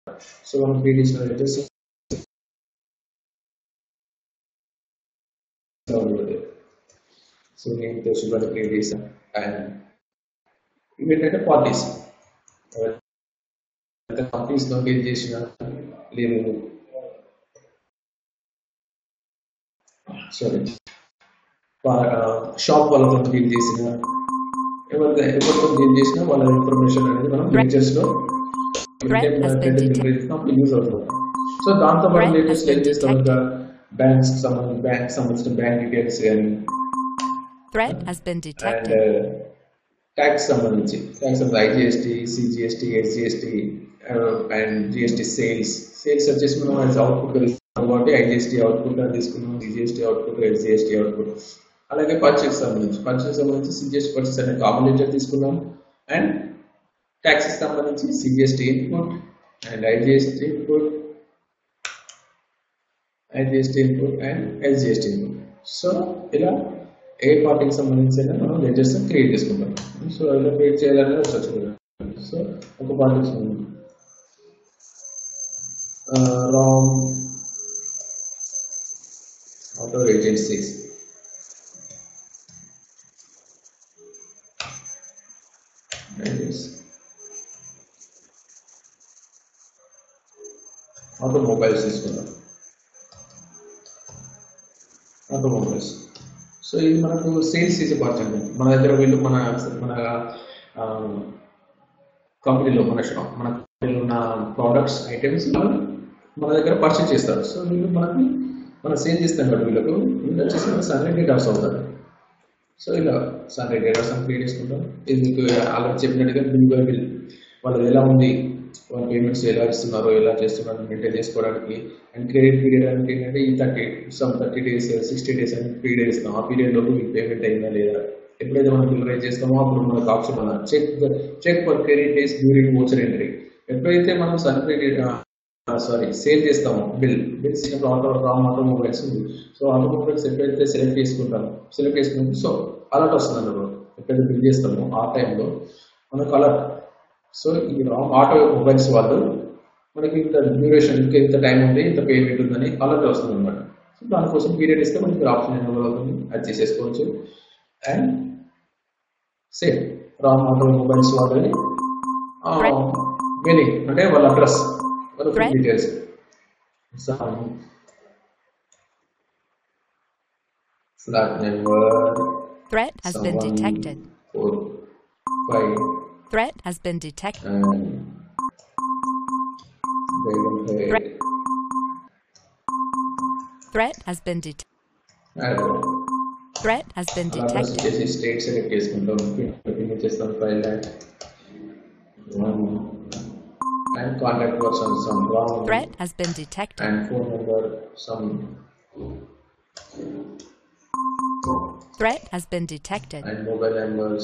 So మనం create చేసినట్లయితే so నేను తెలుసు క్రియేట్ చేశాను అండ్ ఇవి ఏంటంటే పార్టీస్ పార్టీస్ ఏం చేసిన లేదు సారీ షాప్ వాళ్ళతో డీల్ చేసిన ఎవరితో ఎవరితో డీల్ చేసినా వాళ్ళ ఇన్ఫర్మేషన్ అనేది మనం పిక్చర్స్ లో Brett has been detected. Use అవుతుంది సో దాంతో పాటు Brett has లేటెస్ట్ ఏం been చేస్తాం ఇంకా బ్యాంక్స్ సంబంధించి బ్యాంక్ సంబంధించిన బ్యాంక్ డీటెయిల్స్ కానీ Threat has been and detected. Tax సంబంధించి tax IGST CGST SGST and GST sales sales వచ్చేసి మనం యాజ్ అవుట్పుట్ తీసుకున్నాం కాబట్టి ఐజిఎస్టీ అవుట్పుట్ అని తీసుకున్నాం సిజిఎస్టీ అవుట్పుట్ ఎస్జిఎస్టీ అవుట్పుట్ అలాగే పర్చేస్ సంబంధించి పర్చేస్ సంబంధించి సిజిఎస్టీ పర్చేస్ అనే కామన్ లెటర్ తీసుకున్నాం అండ్ ట్యాక్సెస్ సంబంధించి CGST input and IGST input IGST input and SGST input so ఇలా ఏ పార్టీకి సంబంధించి మనం లెజర్స్ క్రియేట్ చేసుకుంటాం సో ఇలా క్రియేట్ చేయాలనేది ఒకసారి చూడండి సో ఒక పార్టీకి సంబంధించి రామ్ ఆటో ఏజెన్సీస్ ఆటోమొబైల్స్ తీసుకుందాం ఆటోమొబైల్స్ సో ఇది మనకు సేల్స్ చేసే పార్ట్ అండి మన దగ్గర వీళ్ళు మన మన కంపెనీలో మన షాప్ మన కంపెనీలో ఉన్న ప్రోడక్ట్స్ ఐటమ్స్ మన దగ్గర పర్చేస్ చేస్తారు సో వీళ్ళు మనకి మనం సేల్ చేస్తాం కదా వీళ్ళకు వీళ్ళు వచ్చేసి మన సన్లైట్ డేటాస్ అవుతారు సో ఇలా సన్లైట్ డేటాస్ అని క్రియేట్ చేసుకుంటాం ఇది మీకు ఆల్రెడీ చెప్పినట్టుగా బిల్ బై బిల్ వాళ్ళది ఎలా ఉంది వాళ్ళ పేమెంట్స్ ఎలా ఇస్తున్నారో ఎలా చేస్తున్నారో మెయింటైన్ చేసుకోవడానికి అండ్ క్రెడిట్ పీరియడ్ అంటే ఏంటంటే ఈ thirty some thirty days sixty days అని పీరియడ్ ఇస్తాం ఆ పీరియడ్ లోపు మీకు పేమెంట్ అయిందా లేదా ఎప్పుడైతే మనం బిల్ రైజ్ చేస్తామో అప్పుడు మనకు ఆప్షన్ మన check check for credit days during voucher entry ఎప్పుడైతే మనం సర్టిఫికేట్ సారీ సేల్ చేస్తాము బిల్ బిల్ చేసినప్పుడు ఆటో రామ్ ఆటోమొబైల్స్ ఉంది సో ఆటోమొబైల్స్ ఎప్పుడైతే సెలెక్ట్ చేసుకుంటామో సెలెక్ట్ చేసుకున్నప్పుడు సో అలర్ట్ వస్తుంది అన్నమాట ఎప్పుడైతే బిల్ చేస్తామో ఆ టైంలో మనకు అలర్ట్ సో ఈ రామ్ ఆటో మొబైల్స్ వాళ్ళు మనకి ఇంత డ్యూరేషన్ ఇంకా ఇంత టైం ఉంది ఇంత పేమెంట్ ఉందని అలర్ట్ వస్తుంది అనమాట సో దానికోసం పీరియడ్ ఇస్తే మనకి ఆప్షన్ ఎనేబుల్ అవుతుంది అది చేసేసుకోవచ్చు and same Ram automobiles వాళ్ళని మెయిలింగ్ అంటే వాళ్ళ అడ్రస్ వాళ్ళ full Right. Details flat number Threat has been Someone- detected. Four five Threat has been detected. and they will pay Right. Threat has been detected. arrow. Threat has been అలా press detected. చేసి state select చేసుకుంటాం pin చేస్తాం file and contact person some wrong Threat has been detected. And phone number some Threat has been detected. And mobile numbers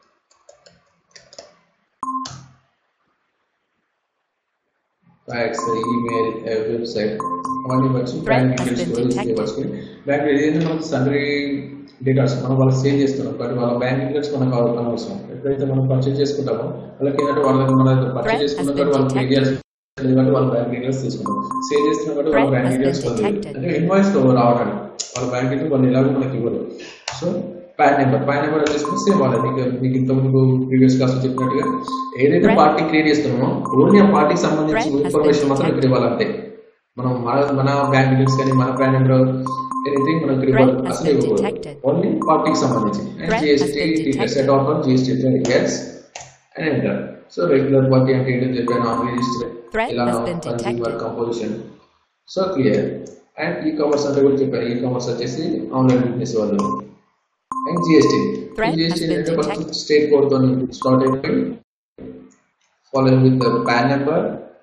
fax email website అవన్నీ వచ్చి Threat bank has details been storage detected. వచ్చి bank ఏదైనా మనకు సన్నరీ datas మనం వాళ్ళకి save చేస్తున్నాం but వాళ్ళ bank details మనకు అవ- అనవసరం ఎప్పుడైతే మనం పర్చేజ్ చేసుకుంటామో వాళ్ళకి ఏంటంటే వాళ్ళ మన పర్చేజ్ Threat has చేసుకున్న been వాళ్ళు పే detected. చేయాల్సి ఎందుకంటే వాళ్ళ బ్యాంక్ డీటెయిల్స్ తీసుకుంటాం సేవ్ చేస్తున్న కాబట్టి వాళ్ళ Threat bank has been details వాళ్ళు detected. అంటే ఇన్వాయిస్ లో రావడానికి వాళ్ళ బ్యాంక్ డీటెయిల్స్ వాళ్ళు ఎలాగో మనకి ఇవ్వరు so PAN number PAN number వచ్చేసి సేమ్ వాళ్ళ మీకు మీకు ఇంతకుముందు ప్రీవియస్ క్లాస్ చెప్పినట్టుగా ఏదైతే Threat- పార్టీ క్రియేట్ చేస్తున్నామో ఓన్లీ ఆ పార్టీకి సంబంధించిన Threat has been ఇన్ఫర్మేషన్ మాత్రం ఇక్కడ ఇవ్వాలంతే మనం మన మన బ్యాంక్ డీటెయిల్స్ కానీ మన పాన్ నెంబర్ ఎనీథింగ్ మనం ఇక్కడ Threat ఇవ్వాలి has అసలు been ఇవ్వకూడదు detected. ఓన్లీ పార్టీకి సంబంధించి and Threat has GST been detected. Set off GST yes and enter so regular party అంటే ఏంటో చెప్పాను ఆన్ రిజిస్టర్ Threat ఇలా has been consumer detected. Composition so clear and ecommerce అంటే కూడా చెప్పాను ఈ కామర్స్ వచ్చేసి ఆన్లైన్ బిజినెస్ వాళ్ళు and GST Threat has GST been అంటే ఫస్ట్ detected. స్టేట్ కోడ్ తో స్టార్ట్ అయిపోయి following with the PAN number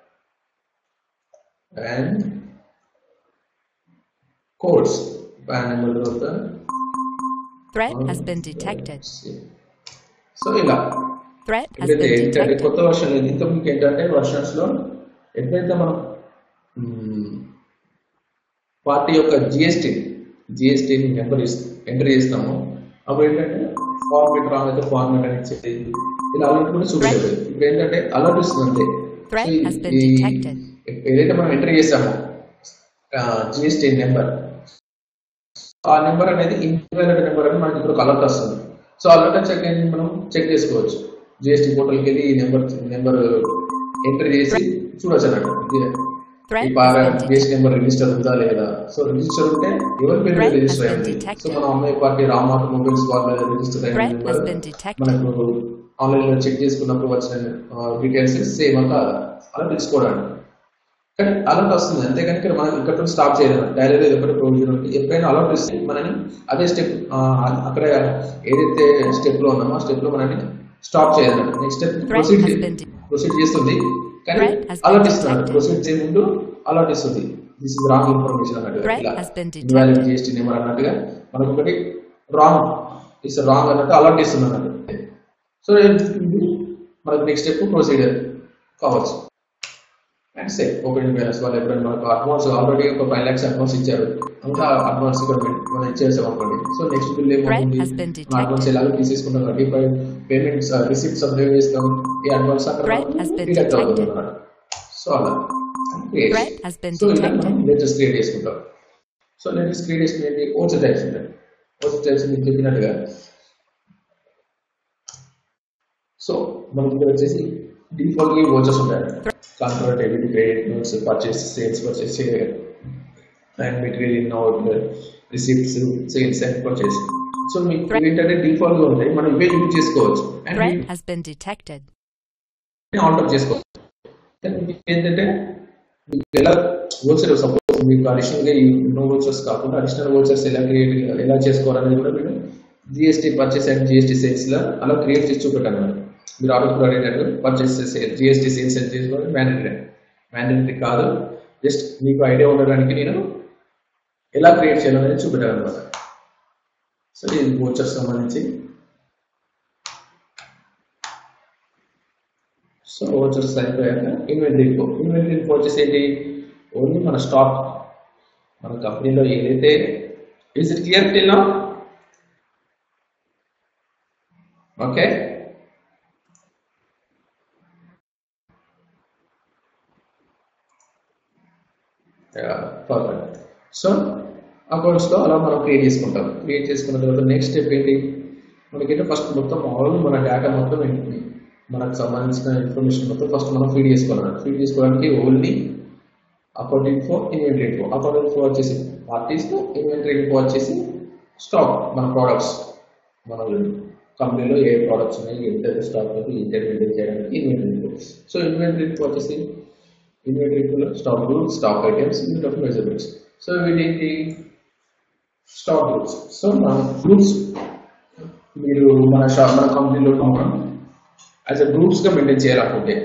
and codes PAN number తర్వాత Threat has been detected. So ఇలా Threat has ఎప్పుడైతే been ఏంటంటే detected. కొత్త version లేదు ఇంకా మీకు ఏంటంటే వర్షన్స్ లో ఎప్పుడైతే మనం పార్టీ యొక్క జిఎస్టీ జిఎస్టీ నెంబర్ ఎంటర్ చేస్తామో అప్పుడు ఏంటంటే ఫార్మేట్ రాంగ్ అయితే ఫార్మేట్ అని ఇచ్చేది ఇలా అలర్ట్ కూడా చూపించేది ఇప్పుడు ఏంటంటే అలర్ట్ ఇస్తుంది అంతే Threat So, has been ఈ- detected. ఏదైతే మనం ఎంటర్ చేసామో జిఎస్టీ నెంబర్ ఆ నెంబర్ అనేది ఇన్వాలిడ్ నెంబర్ అని మనకి ఇప్పుడు అలర్ట్ వస్తుంది సో అలర్ట్ చెక్ అనేది మనం చెక్ చేసుకోవచ్చు జిఎస్టీ పోర్టల్కి వెళ్ళి ఈ నెంబర్ నెంబర్ ఎంటర్ చేసి చూడొచ్చు అన్నట్టు ఈ Threat పార has been GST detected. Number register ఉందా లేదా సో రిజిస్టర్ ఉంటే ఎవరి పేరు మీద Threat has రిజిస్టర్ been అయింది detected. సో మన అమ్మాయి పార్టీ రామ్ ఆటోమొబైల్స్ వాళ్ళ మీద రిజిస్టర్ అయిన Threat has number been detected. మనకు ఆన్లైన్ లో చెక్ చేసుకున్నప్పుడు వచ్చిన డీటెయిల్స్ సేమ్ అంతా అలా తెలుసుకోవడానికి కానీ అలర్ట్ వస్తుంది అంతేగాని ఇక్కడ మనం ఇక్కడ స్టాప్ చేయలేము డైలీ ఒకటి ప్రొవిజన్ ఉంది ఎప్పుడైనా అలర్ట్ ఇస్తే మనని అదే స్టెప్ అక్కడ ఏదైతే స్టెప్ లో ఉన్నామో ఆ స్టెప్ లో మనని స్టాప్ చేయాలి next step Threat proceed has been de- proceed చేస్తుంది కానీ Threat has been అలర్ట్ ఇస్తున్నారు detected. ప్రొసీడ్ చేయ ముందు అలర్ట్ ఇస్తుంది దిస్ ఇస్ రాంగ్ ఇన్ఫర్మేషన్ అన్నట్టుగా Threat ఇలా has been detected. Invalid GST number అన్నట్టుగా మనకు ఒకటి రాంగ్ ఇస్ రాంగ్ అన్నట్టు అలర్ట్ ఇస్తుంది అన్నట్టు సో మనకు నెక్స్ట్ స్టెప్ ప్రొసీడర్ కావచ్చు అండ్ సే ఓపెన్ బ్యాలెన్స్ వాళ్ళు ఎప్పుడైనా మనకు అడ్వాన్స్ ఆల్రెడీ ఒక ఫైవ్ ల్యాక్స్ అడ్వాన్స్ ఇచ్చారు అంతా అడ్వాన్స్ మనం ఇచ్చేసాం అనుకోండి సో నెక్స్ట్ బిల్ ఏమవుతుంది Threat has been detected. Advance ఎలాగో తీసేసుకుంటాం కాబట్టి పేమెంట్స్ రిసిప్ట్స్ సబ్మిట్ చేస్తాం ఈ అడ్వాన్స్ అక్కడ Threat has been డిడక్ట్ అవుతుంది detected. అన్నమాట సో అలా Threat has been సో ఇలా detected. మనం లేటెస్ట్ క్రియేట్ చేసుకుంటాం సో లేటెస్ట్ క్రియేట్ చేసుకునే ఏంటి ఓట్స్ టైప్స్ ఉంటాయి ఓట్స్ టైప్స్ మీకు చెప్పినట్టుగా సో మనకి ఇక్కడ వచ్చేసి డిఫాల్ట్ గా ఓచర్స్ ఉంటాయి contract debit credit notes purchase sales purchase and material in out receipts sales and purchase so మీకు ఏంటంటే డిఫాల్ట్ గా ఉంటాయి మనం ఇవే యూజ్ చేసుకోవచ్చు and Threat has been detected. Alter చేసుకోవచ్చు కానీ మీకు ఏంటంటే మీకు ఎలా ఓచర్ సపోజ్ మీకు అడిషనల్ గా ఈ నో ఓచర్స్ కాకుండా అడిషనల్ ఓచర్స్ ఎలా క్రియేట్ ఎలా చేసుకోవాలనేది కూడా మీరు GST purchase and GST sales లా అలా క్రియేట్ చేసి చూపెట్టాను మేడం మీరు ఆర్డర్ అడిగినట్టు పర్చేస్ సేల్ జిఎస్టీ సేల్స్ అని చేసుకోవాలి మ్యాండేటరీ మ్యాండేటరీ కాదు జస్ట్ మీకు ఐడియా ఉండడానికి నేను ఎలా క్రియేట్ చేయాలనేది చూపెట్టాను అనమాట సో ఇది ఓచర్స్ సంబంధించి సో ఓచర్స్ అయిపోయాక ఇన్వెంటరీ ఇన్ఫో ఇన్వెంటరీ ఇన్ఫో వచ్చేసి ఏంటి ఓన్లీ మన స్టాక్ మన కంపెనీలో ఏదైతే is it clear till now okay perfect so అకౌంట్స్లో అలా మనం క్రియేట్ చేసుకుంటాం క్రియేట్ చేసుకున్న తర్వాత నెక్స్ట్ స్టెప్ ఏంటి మనకైతే ఫస్ట్ మొత్తం ఆల్ మన డేటా మొత్తం ఏంటి మనకు సంబంధించిన ఇన్ఫర్మేషన్ మొత్తం ఫస్ట్ మనం ఫీడ్ చేసుకోవాలి ఫీడ్ చేసుకోవడానికి only account info inventory info account info వచ్చేసి పార్టీస్ ఇన్వెంటరీ ఇన్ఫో వచ్చేసి స్టాక్ మన ప్రోడక్ట్స్ మన కంపెనీలో ఏ ప్రోడక్ట్స్ ఉన్నాయి ఎంత స్టాక్ ఉంది ఇంటర్మీడియట్ చేయడానికి inventory info so inventory info వచ్చేసి ఇన్వెంటరీ ఇన్ఫోలో stock groups stock items unit of measurements so వీటి స్టాక్ గ్రూప్స్ సో మన గ్రూప్స్ మీరు మన షాప్ మన కంపెనీలో మనం యాజ్ అ గ్రూప్స్గా మెయింటైన్ చేయాలనుకుంటే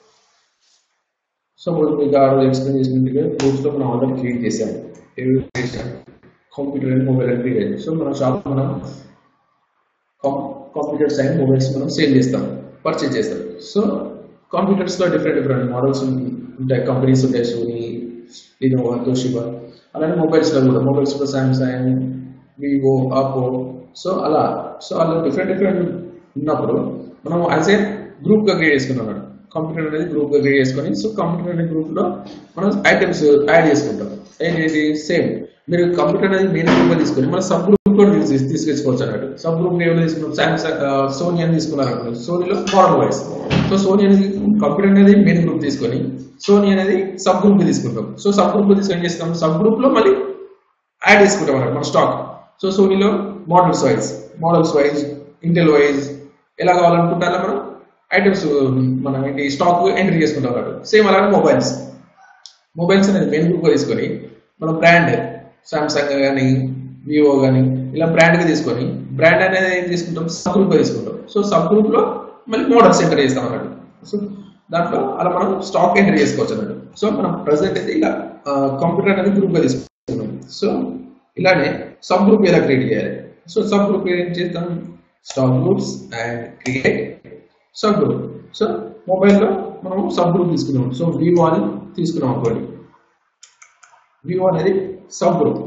సో మీకు ఆ రోజు ఎక్స్ప్లెయిన్ చేసినట్టుగా గ్రూప్స్లో మనం ఆల్రెడీ క్రియేట్ చేసాము ఏవి చేసాం కంప్యూటర్ అండ్ మొబైల్ అని క్రియేట్ సో మన షాప్ మనం కంప్యూటర్స్ అండ్ మొబైల్స్ మనం సేల్ చేస్తాం పర్చేజ్ చేస్తాం సో కంప్యూటర్స్లో డిఫరెంట్ డిఫరెంట్ మోడల్స్ ఉంటాయి కంపెనీస్ ఉంటాయి సోనీ లినోవా తోషిబా అలానే మొబైల్స్లో కూడా మొబైల్స్లో సామ్సంగ్ వివో ఆపో సో అలా సో అలా డిఫరెంట్ డిఫరెంట్ ఉన్నప్పుడు మనం యాజ్ ఏ గ్రూప్గా క్రియేట్ చేసుకున్నాం మేడం కంప్యూటర్ అనేది గ్రూప్గా క్రియేట్ చేసుకొని సో కంప్యూటర్ అనే గ్రూప్లో మనం ఐటమ్స్ యాడ్ చేసుకుంటాం ఏంటి సేమ్ మీరు కంప్యూటర్ అనేది మెయిన్ గ్రూప్గా తీసుకొని మన సబ్ గ్రూప్ కూడా తీసు- తీసుకొచ్చుకోవచ్చు అన్నట్టు సబ్ గ్రూప్ ఏమైనా తీసుకున్నాం సామ్సంగ్ సోనీ అని తీసుకున్నారు అనుకోండి సోనీలో మోడల్ వైస్ సో సోనీ అనేది కంప్యూటర్ అనేది మెయిన్ గ్రూప్ తీసుకొని సోనీ అనేది సబ్ గ్రూప్ తీసుకుంటాం సో సబ్ గ్రూప్ తీసుకొని ఏం చేస్తాం సబ్ గ్రూప్ లో మళ్ళీ యాడ్ చేసుకుంటాం అన్నమాట మన స్టాక్ సో సోనీలో models wise models wise Intel wise ఎలా కావాలనుకుంటారా మనం ఐటమ్స్ మనం ఏంటి స్టాక్ ఎంట్రీ చేసుకుంటాం అన్నట్టు సేమ్ అలాగే మొబైల్స్ మొబైల్స్ అనేది మెయిన్ గ్రూప్గా తీసుకొని మనం బ్రాండ్ సామ్సంగ్ కానీ వివో కానీ ఇలా బ్రాండ్గా తీసుకొని బ్రాండ్ అనేది ఏం తీసుకుంటాం సబ్ గ్రూప్గా తీసుకుంటాం సో సబ్ గ్రూప్లో మళ్ళీ మోడల్స్ ఎంటర్ చేస్తాం అన్నట్టు సో దాంట్లో అలా మనం స్టాక్ ఎంట్రీ చేసుకోవచ్చు అన్నట్టు సో మనం ప్రజెంట్ అయితే ఇలా కంప్యూటర్ అనేది గ్రూప్గా తీసుకుంటాం సో ఇలానే సబ్ గ్రూప్ ఎలా క్రియేట్ చేయాలి సో సబ్ గ్రూప్ ఏం చేస్తాం stock groups and create sub group so మొబైల్లో మనం సబ్ గ్రూప్ తీసుకున్నాం సో వివో అని తీసుకున్నాం అనుకోండి వివో అనేది సబ్ గ్రూప్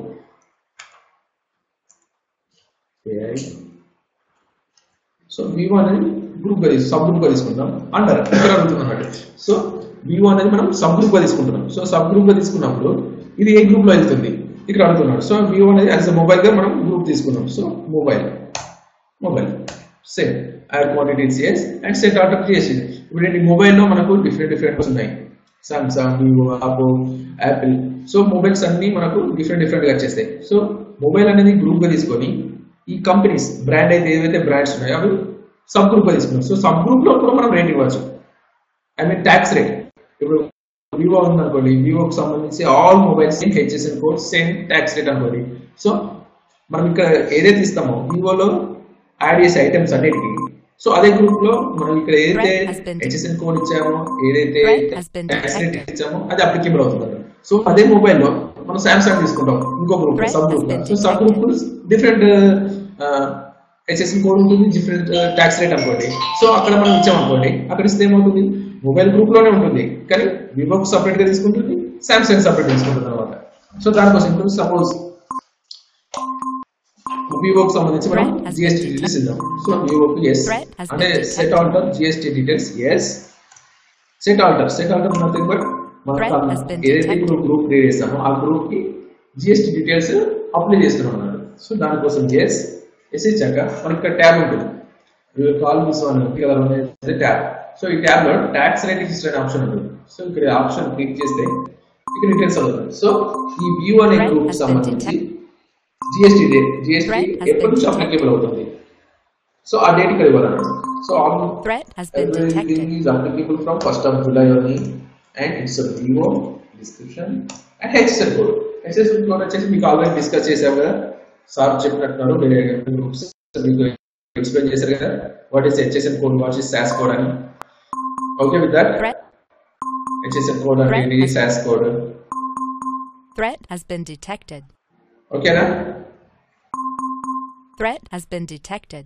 సో వివో అనేది గ్రూప్ గా సబ్ గ్రూప్ గా తీసుకుంటాం అండర్ ఇక్కడ అడుగుతున్నమాట సో వివో అనేది మనం సబ్ గ్రూప్ గా తీసుకుంటున్నాం సో సబ్ గ్రూప్ గా తీసుకున్నప్పుడు ఇది ఏ గ్రూప్ లో వెళ్తుంది ఇక్కడ అడుగుతున్నాడు సో వివో అనేది యాజ్ మొబైల్ గా మనం గ్రూప్ తీసుకున్నాం so mobile mobile same IR quantities yes and set order చేసి ఇప్పుడు ఏంటి మొబైల్లో మనకు డిఫరెంట్ డిఫరెంట్ ఉన్నాయి Samsung Vivo Oppo Apple so mobiles అన్ని మనకు డిఫరెంట్ డిఫరెంట్ గా వచ్చేస్తాయి సో మొబైల్ అనేది గ్రూప్ గా తీసుకొని ఈ కంపెనీస్ బ్రాండ్ అయితే ఏవైతే బ్రాండ్స్ ఉన్నాయో అవి సబ్ గ్రూప్ గా తీసుకున్నాం సో సబ్ గ్రూప్ లో కూడా మనం రేట్ ఇవ్వచ్చు ఐ మీన్ ట్యాక్స్ రేట్ ఇప్పుడు వివో ఉందనుకోండి వివోకి సంబంధించి all mobiles HSN code same tax rate అనుకోండి సో మనం ఇక్కడ ఏదైతే ఇస్తామో వివోలో యాడ్ చేసే ఐటమ్స్ అన్నిటికీ సో అదే గ్రూప్ లో మనం ఇక్కడ ఏదైతే Threat has been HSN code ఇచ్చామో ఏదైతే Threat has been tax rate detected. ఇచ్చామో అది అప్లికేబుల్ అవుతుంది సో అదే మొబైల్ లో మనం సామ్సంగ్ తీసుకుంటాం ఇంకో group Threat sub has group been so sub group different HSN code ఉంటుంది డిఫరెంట్ ట్యాక్స్ రేట్ అనుకోండి సో అక్కడ మనం ఇచ్చామనుకోండి అక్కడ ఇస్తే ఏమవుతుంది మొబైల్ గ్రూప్ లోనే ఉంటుంది కానీ వివోకి సపరేట్ గా తీసుకుంటుంది సామ్సంగ్ సపరేట్ తీసుకుంటుంది అనమాట సో దానికోసం ఇప్పుడు సపోజ్ వివోకి సంబంధించి మనం Threat has been GST details ఇద్దాం సో వివోకి ఎస్ Threat has అంటే been set alter GST details yes set alter set alter nothing but Threat మనం has been ఏదైతే ఇప్పుడు detected. గ్రూప్ క్రియేట్ చేస్తామో ఆ గ్రూప్ కి జిఎస్టీ డీటెయిల్స్ అప్లై చేస్తున్నాం అన్నాడు సో దానికోసం ఎస్ ఎస్ ఇచ్చాక మనకి ఇక్కడ ట్యాబ్ ఉంటుంది call this one tab so ఈ ట్యాబ్ లో ట్యాక్స్ రేట్ హిస్టరీ అనే ఆప్షన్ ఉంటుంది సో ఇక్కడ ఆప్షన్ క్లిక్ చేస్తే ఇక్కడ డీటెయిల్స్ అవుతుంది సో ఈ వ్యూ అనే Threat గ్రూప్ has been సంబంధించి detected. GST date GST Threat has ఎప్పటి been నుంచి detected. అప్లికేబుల్ అవుతుంది సో ఆ డేట్ ఇక్కడ ఇవ్వాలన్నమాట so all Threat has been Everything detected. is applicable from 1st of July only and it's a Vivo description and HSL code. HSL code వచ్చేసి మీకు already discuss చేసాం కదా sir చెప్పినట్టున్నారు వేరే groups మీకు ఎక్స్ప్లెయిన్ చేశారు కదా what is HSN code what is SAC code అని okay with that Threat HSN code అంటే Right. ఏంటి SAC code threat has been detected. ఓకేనా Threat has been detected.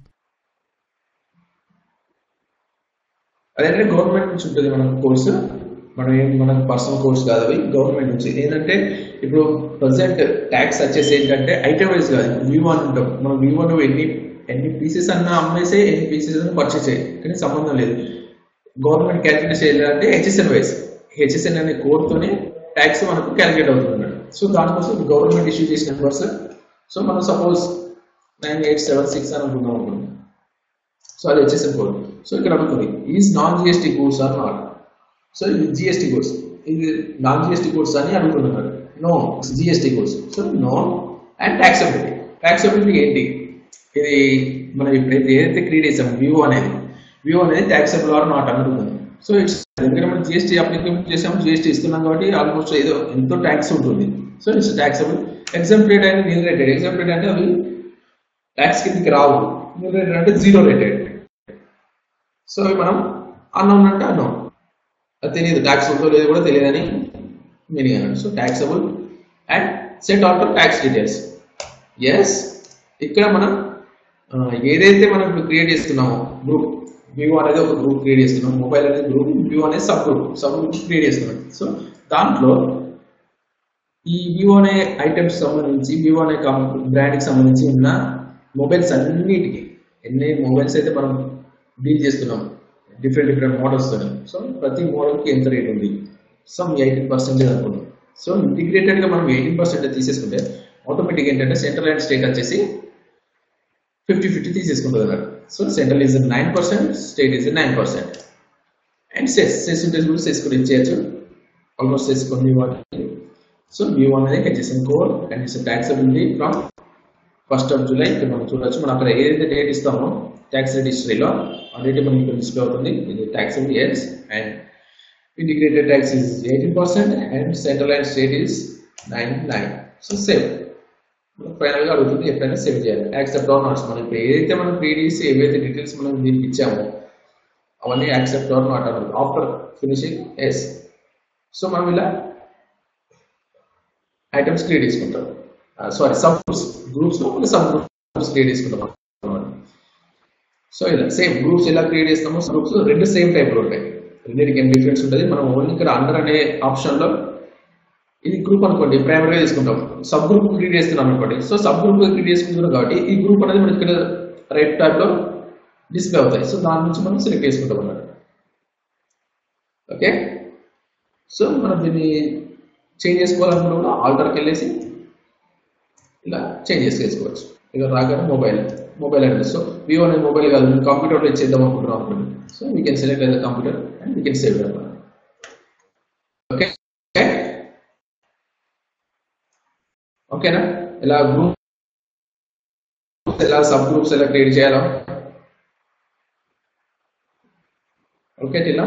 అదేంటంటే గవర్నమెంట్ నుంచి ఉంటుంది మనకు కోర్సు మనం ఏం మన పర్సనల్ కోర్స్ కాదు అవి గవర్నమెంట్ నుంచి ఏంటంటే ఇప్పుడు ప్రజెంట్ ట్యాక్స్ వచ్చేసి ఏంటంటే ఐటమ్ వైజ్ కాదు వ్యూ అని ఉంటాం మనం వ్యూ నువ్వు ఎన్ని ఎన్ని పీసెస్ అన్నా అమ్మేసే ఎన్ని పీసెస్ అన్నా పర్చేస్ చేయి కానీ సంబంధం లేదు గవర్నమెంట్ క్యాలిక్యులేట్ చేయాలంటే హెచ్ఎస్ఎన్ వైజ్ హెచ్ఎస్ఎన్ అనే కోడ్తోనే ట్యాక్స్ మనకు క్యాలిక్యులేట్ అవుతుంది అన్నమాట సో దానికోసం గవర్నమెంట్ ఇష్యూ చేసిన నెంబర్స్ సో మనం suppose nine eight seven six అని అనుకున్నాం అనుకోండి సో అది హెచ్ఎస్ఎన్ కోడ్ సో ఇక్కడ అడుగుతుంది is non GST codes or not so ఇది జిఎస్టీ కోడ్స్ ఇది నాన్ జిఎస్టీ కోడ్స్ అని అడుగుతున్నారు no GST codes so no and taxability taxability ఏంటి ఇది మనం ఇప్పుడు ఏదైతే క్రియేట్ చేసాం వ్యూ అనేది వ్యూ అనేది ట్యాక్సబుల్ ఆర్ నాట్ అనుకుంటుంది సో ఇట్స్ ఎందుకంటే మనం జిఎస్టీ అప్లికేషన్ చేసాం జిఎస్టీ ఇస్తున్నాం కాబట్టి ఆల్మోస్ట్ ఏదో ఎంతో ట్యాక్స్ ఉంటుంది so it's taxable exempt rate అనేది నిల్ రేటెడ్ ఎగ్జామ్ రేట్ అంటే అవి ట్యాక్స్ కిందకి రావు నిల్ రేటెడ్ అంటే జీరో రేటెడ్ సో అవి మనం అన్నౌన్ అంటే అన్నౌన్ అది తెలియదు ట్యాక్స్ ఉందో లేదో కూడా తెలియదని మీనింగ్ అన్నాడు so taxable and set alter tax details yes ఇక్కడ మనం ఆ, ఏదైతే మనం ఇప్పుడు క్రియేట్ చేస్తున్నామో గ్రూప్ వ్యూ అనేది ఒక గ్రూప్ క్రియేట్ చేస్తున్నాం మొబైల్ అనేది గ్రూప్ వ్యూ అనేది sub group sub group create చేస్తున్నాం సో దాంట్లో ఈ వివో అనే ఐటమ్స్ సంబంధించి వివో అనే బ్రాండ్కి సంబంధించి ఉన్న మొబైల్స్ అన్నిటికీ ఎన్ని మొబైల్స్ అయితే మనం డీల్ చేస్తున్నాం డిఫరెంట్ డిఫరెంట్ మోడల్స్ సో ప్రతి మోడల్కి ఎంత రేట్ ఉంది సమ్ ఎయిటీన్ పర్సెంటేజ్ అనుకున్నాం సో ఇంటిగ్రేటెడ్గా మనం ఎయిటీన్ పర్సెంటేజ్ తీసేసుకుంటే ఆటోమేటిక్ ఏంటంటే సెంట్రల్ అండ్ స్టేట్ వచ్చేసి ఫిఫ్టీ ఫిఫ్టీ తీసేసుకుంటుంది అన్నట్టు so central is nine percent state is nine percent and cess cess ఉంటే కూడా సెస్ కూడా ఇచ్చేయచ్చు ఆల్మోస్ట్ సెస్ కొన్ని వాటి సో వ్యూ అనేది HSN code and it's taxability from first of July ఇక్కడ మనం చూడొచ్చు మనం అక్కడ ఏదైతే డేట్ ఇస్తామో ట్యాక్స్ రేట్ హిస్టరీలో ఆ డేట్ మనకి ఇక్కడ డిస్ప్లే అవుతుంది ఇది taxable years and integrated tax is eighteen percent and central and state is nine nine so save final గా అడుగుతుంది ఎప్పుడైనా సేవ్ చేయాలి యాక్సెప్ట్ ఆర్ నాట్స్ మనం ఇప్పుడు ఏదైతే మనం క్రియేట్ చేసి ఏవైతే డీటెయిల్స్ మనం దీనికి ఇచ్చామో అవన్నీ యాక్సెప్ట్ ఆర్ నాట్ అన్నది ఆఫ్టర్ ఫినిషింగ్ ఎస్ సో మనం ఇలా ఐటమ్స్ క్రియేట్ చేసుకుంటాం సారీ సబ్ గ్రూప్స్ గ్రూప్స్ లో మళ్ళీ సబ్ గ్రూప్స్ క్రియేట్ చేసుకుంటాం అన్నమాట. సో ఇలా సేమ్ గ్రూప్స్ ఎలా క్రియేట్ చేస్తామో గ్రూప్స్ రెండు సేమ్ టైప్ లో ఉంటాయి రెండింటికి ఏం డిఫరెన్స్ ఉంటుంది మనం ఓన్లీ ఇక్కడ అండర్ అనే ఆప్షన్ లో ఇది గ్రూప్ అనుకోండి ప్రైమరీగా తీసుకుంటాం సబ్ గ్రూప్ క్రియేట్ చేస్తున్నాం అనుకోండి సో సబ్ గ్రూప్ క్రియేట్ చేసుకుంటున్నాం కాబట్టి ఈ గ్రూప్ అనేది మనకి ఇక్కడ రైట్ ట్యాబ్ లో డిస్ప్లే అవుతాయి సో దాని నుంచి మనం సెలెక్ట్ చేసుకుంటాం అన్నమాట ఓకే సో మనం దీన్ని చేంజ్ చేసుకోవాలనుకుంటే కూడా ఆల్టర్కి వెళ్ళేసి ఇలా చేంజ్ చేసుకోవచ్చు ఇక రాగానే mobile mobile address so Vivo అనేది మొబైల్ కాదు నేను కంప్యూటర్లో ఇచ్చేద్దాం అనుకుంటున్నాం అనుకోండి so we can select as a computer and we can save అనమాట ఓకే ఓకేనా ఇలా గ్రూప్ ఎలా సబ్ గ్రూప్స్ ఎలా క్రియేట్ చేయాలో ఓకే టిలా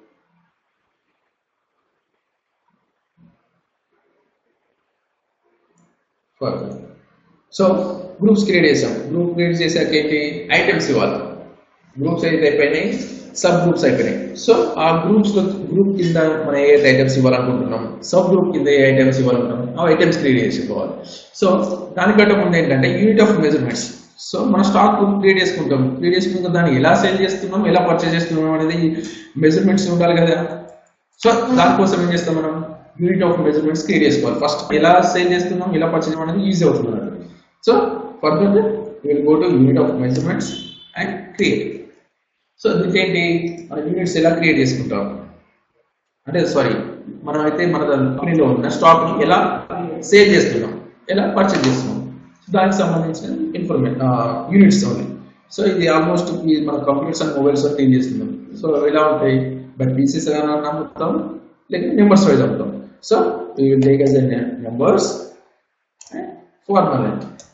సో గ్రూప్స్ క్రియేట్ చేసాం గ్రూప్ క్రియేట్ చేశాక ఏంటి ఐటమ్స్ ఇవ్వాలి గ్రూప్స్ అయితే అయిపోయినాయి సబ్ గ్రూప్స్ అయిపోయినాయి సో ఆ గ్రూప్స్ లో గ్రూప్ కింద మనం ఏ ఐటమ్స్ ఇవ్వాలనుకుంటున్నాం సబ్ గ్రూప్ కింద ఏ ఐటమ్స్ ఇవ్వాలనుకుంటున్నాం ఆ ఐటమ్స్ క్రియేట్ చేసుకోవాలి సో దానికంటే ముందు ఏంటంటే యూనిట్ ఆఫ్ మెజర్మెంట్స్ సో మనం స్టాక్ క్రియేట్ చేసుకుంటాం క్రియేట్ చేసుకున్న దాన్ని ఎలా సేల్ చేస్తున్నాం ఎలా పర్చేస్ చేస్తున్నాం అనేది మెజర్మెంట్స్ ఉండాలి కదా సో దానికోసం ఏం చేస్తాం మనం యూనిట్ ఆఫ్ మెజర్మెంట్స్ క్రియేట్ చేసుకోవాలి ఫస్ట్ ఎలా సేల్ చేస్తున్నాం ఎలా పర్చేస్ చేయడం అనేది ఈజీ అవుతుంది అన్నట్టు so further will go to unit of measurements and create so దీంట్లో మన యూనిట్స్ ఎలా క్రియేట్ చేసుకుంటాం అంటే సారీ మనం అయితే మన కంపెనీలో ఉన్న స్టాక్ ని ఎలా సేల్ చేస్తున్నాం ఎలా పర్చేజ్ చేస్తున్నాం సో దానికి సంబంధించిన ఇన్ఫర్మేషన్ యూనిట్స్ ఉన్నాయి సో ఇది ఆల్మోస్ట్ మన కంప్యూటర్స్ అండ్ మొబైల్స్ డీల్ చేస్తున్నాం సో ఎలా ఉంటాయి బై పీసెస్ గా అమ్ముతాం లేక నెంబర్స్ వైజ్ అమ్ముతాం so we will take as numbers formal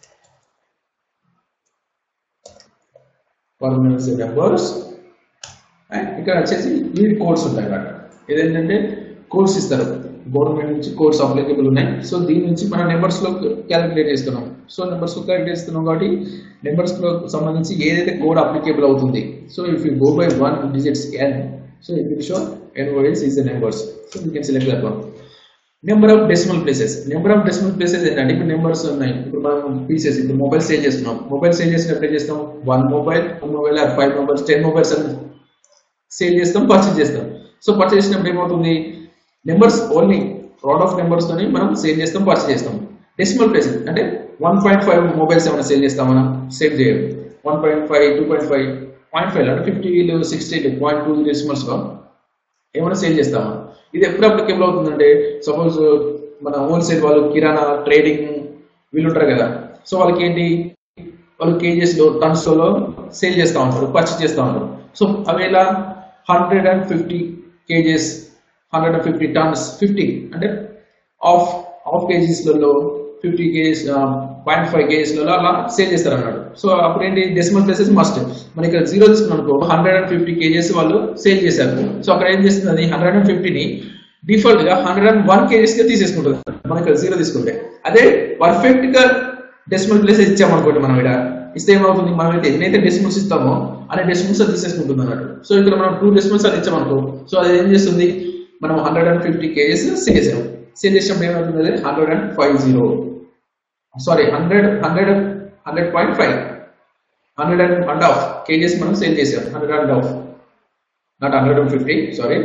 formal numbers and ఇక్కడ వచ్చేసి యూనిట్ కోడ్స్ ఉంటాయి అన్నమాట ఏదేంటంటే కోడ్స్ ఇస్తారు గవర్నమెంట్ నుంచి కోడ్స్ అప్లికబుల్ ఉన్నాయి సో దీని నుంచి మనం నెంబర్స్ లో క్యాలిక్యులేట్ చేస్తున్నాం సో నెంబర్స్ లో క్యాలిక్యులేట్ చేస్తున్నాం కాబట్టి నెంబర్స్ లో సంబంధించి ఏదైతే కోడ్ అప్లికేబుల్ అవుతుంది so if you go by one digits N so it will show N OS is the numbers so you can select that one number of decimal places number of decimal places ఏంటంటే ఇప్పుడు numbers ఉన్నాయి ఇప్పుడు మనం pieces ఇప్పుడు mobile sale చేస్తున్నాం mobile sale చేసినప్పుడు ఏం చేస్తాం one mobile two mobile five mobiles ten mobiles అని సేల్ చేస్తాం పర్చేస్ చేస్తాం సో పర్చేస్ చేసినప్పుడు ఏమవుతుంది numbers only round off numbers తోని మనం సేల్ చేస్తాం పర్చేస్ చేస్తాం డెసిమల్ ప్లేస్ అంటే వన్ పాయింట్ ఫైవ్ మొబైల్స్ ఏమైనా సేల్ చేస్తామన్నా సేల్ చేయం one point five two point five point five అంటే ఫిఫ్టీలు సిక్స్టీలు పాయింట్ టూ డెసిమల్స్ లో ఏమైనా సేల్ చేస్తామా ఇది ఎప్పుడు అప్లికేబుల్ అవుతుందంటే సపోజ్ మన హోల్సేల్ వాళ్ళు కిరాణా ట్రేడింగ్ వీళ్ళు ఉంటారు కదా సో వాళ్ళకి ఏంటి వాళ్ళు కేజెస్ లో టన్స్ లో సేల్ చేస్తూ ఉంటారు పర్చేస్ చేస్తూ ఉంటారు సో అవి ఎలా hundred and fifty kgs hundred and fifty tons fifty అంటే హాఫ్ హాఫ్ కేజీస్లలో ఫిఫ్టీ కేజీస్ పాయింట్ ఫైవ్ కేజీస్లలో అలా సేల్ చేస్తారు అన్నాడు సో అప్పుడు ఏంటి డెసిమల్ ప్లేసెస్ మస్ట్ మన ఇక్కడ జీరో తీసుకున్నాం అనుకో హండ్రెడ్ అండ్ ఫిఫ్టీ కేజెస్ వాళ్ళు సేల్ చేశారు సో అక్కడ ఏం చేస్తుంది హండ్రెడ్ అండ్ ఫిఫ్టీని డిఫాల్ట్ గా హండ్రెడ్ అండ్ వన్ కేజీస్ గా తీసేసుకుంటుంది మనం ఇక్కడ జీరో తీసుకుంటే అదే పర్ఫెక్ట్ గా డెసిమల్ ప్లేస్ ఇచ్చామనుకోండి మనం ఇక్కడ ఇస్తే ఏమవుతుంది మనం అయితే ఎన్నైతే డెసిమల్స్ ఇస్తామో అనే డెసిమల్స్ అది తీసేసుకుంటుంది అన్నట్టు సో ఇక్కడ మనం టూ డెసిమల్స్ అది ఇచ్చామనుకో సో అది ఏం చేస్తుంది మనం hundred and fifty kgs sale చేసాం సేల్ చేసినప్పుడు ఏమవుతుంది hundred and five zero sorry hundred hundred hundred point five hundred and and half kgs మనం సేల్ చేసాం hundred and half not hundred and fifty sorry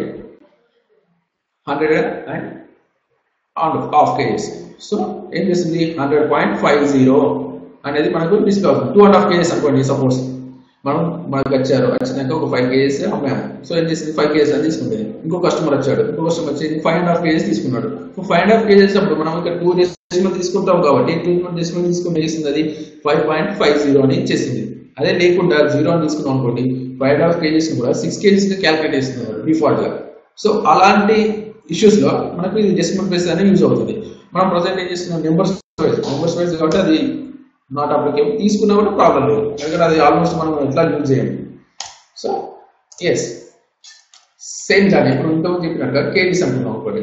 hundred and and half kgs so ఏం చేస్తుంది hundred point five zero అనేది మనకు display అవుతుంది two and half kgs అనుకోండి suppose మనం మనకు వచ్చారు వచ్చినాక ఒక ఫైవ్ కేజీస్ అమ్మాము సో ఏం చేసింది ఫైవ్ కేజీస్ అని తీసుకుంది ఇంకో కస్టమర్ వచ్చాడు ఇంకో కస్టమర్ వచ్చి ఫైవ్ అండ్ హాఫ్ కేజీస్ తీసుకున్నాడు ఫైవ్ అండ్ హాఫ్ కేజీస్ అప్పుడు మనం ఇక్కడ టూ డెసిమల్ తీసుకుంటాం కాబట్టి టూ డెసిమల్ తీసుకుంటే చేసింది అది ఫైవ్ పాయింట్ ఫైవ్ జీరో అని ఇచ్చేసింది అదే లేకుండా జీరో అని తీసుకున్నాం అనుకోండి ఫైవ్ అండ్ హాఫ్ కేజీస్ కూడా సిక్స్ కేజీస్ గా క్యాల్కులేట్ చేస్తున్నారు డిఫాల్ట్ గా సో అలాంటి ఇష్యూస్ లో మనకు ఇది డెసిమల్ ప్లేస్ అనేది యూజ్ అవుతుంది మనం ప్రజెంట్ ఏం చేస్తున్నాం నెంబర్స్ వైజ్ నెంబర్స్ వైజ్ కాబట్టి అది నాట్ అప్లికేబుల్ తీసుకున్నా కూడా ప్రాబ్లం లేదు ఎందుకంటే అది ఆల్మోస్ట్ మనం ఎట్లా యూజ్ చేయండి సో ఎస్ సేమ్ దాన్ని ఇప్పుడు ఇంతకు చెప్పినట్టుగా కేజీస్ అంటున్నాం ఒకటి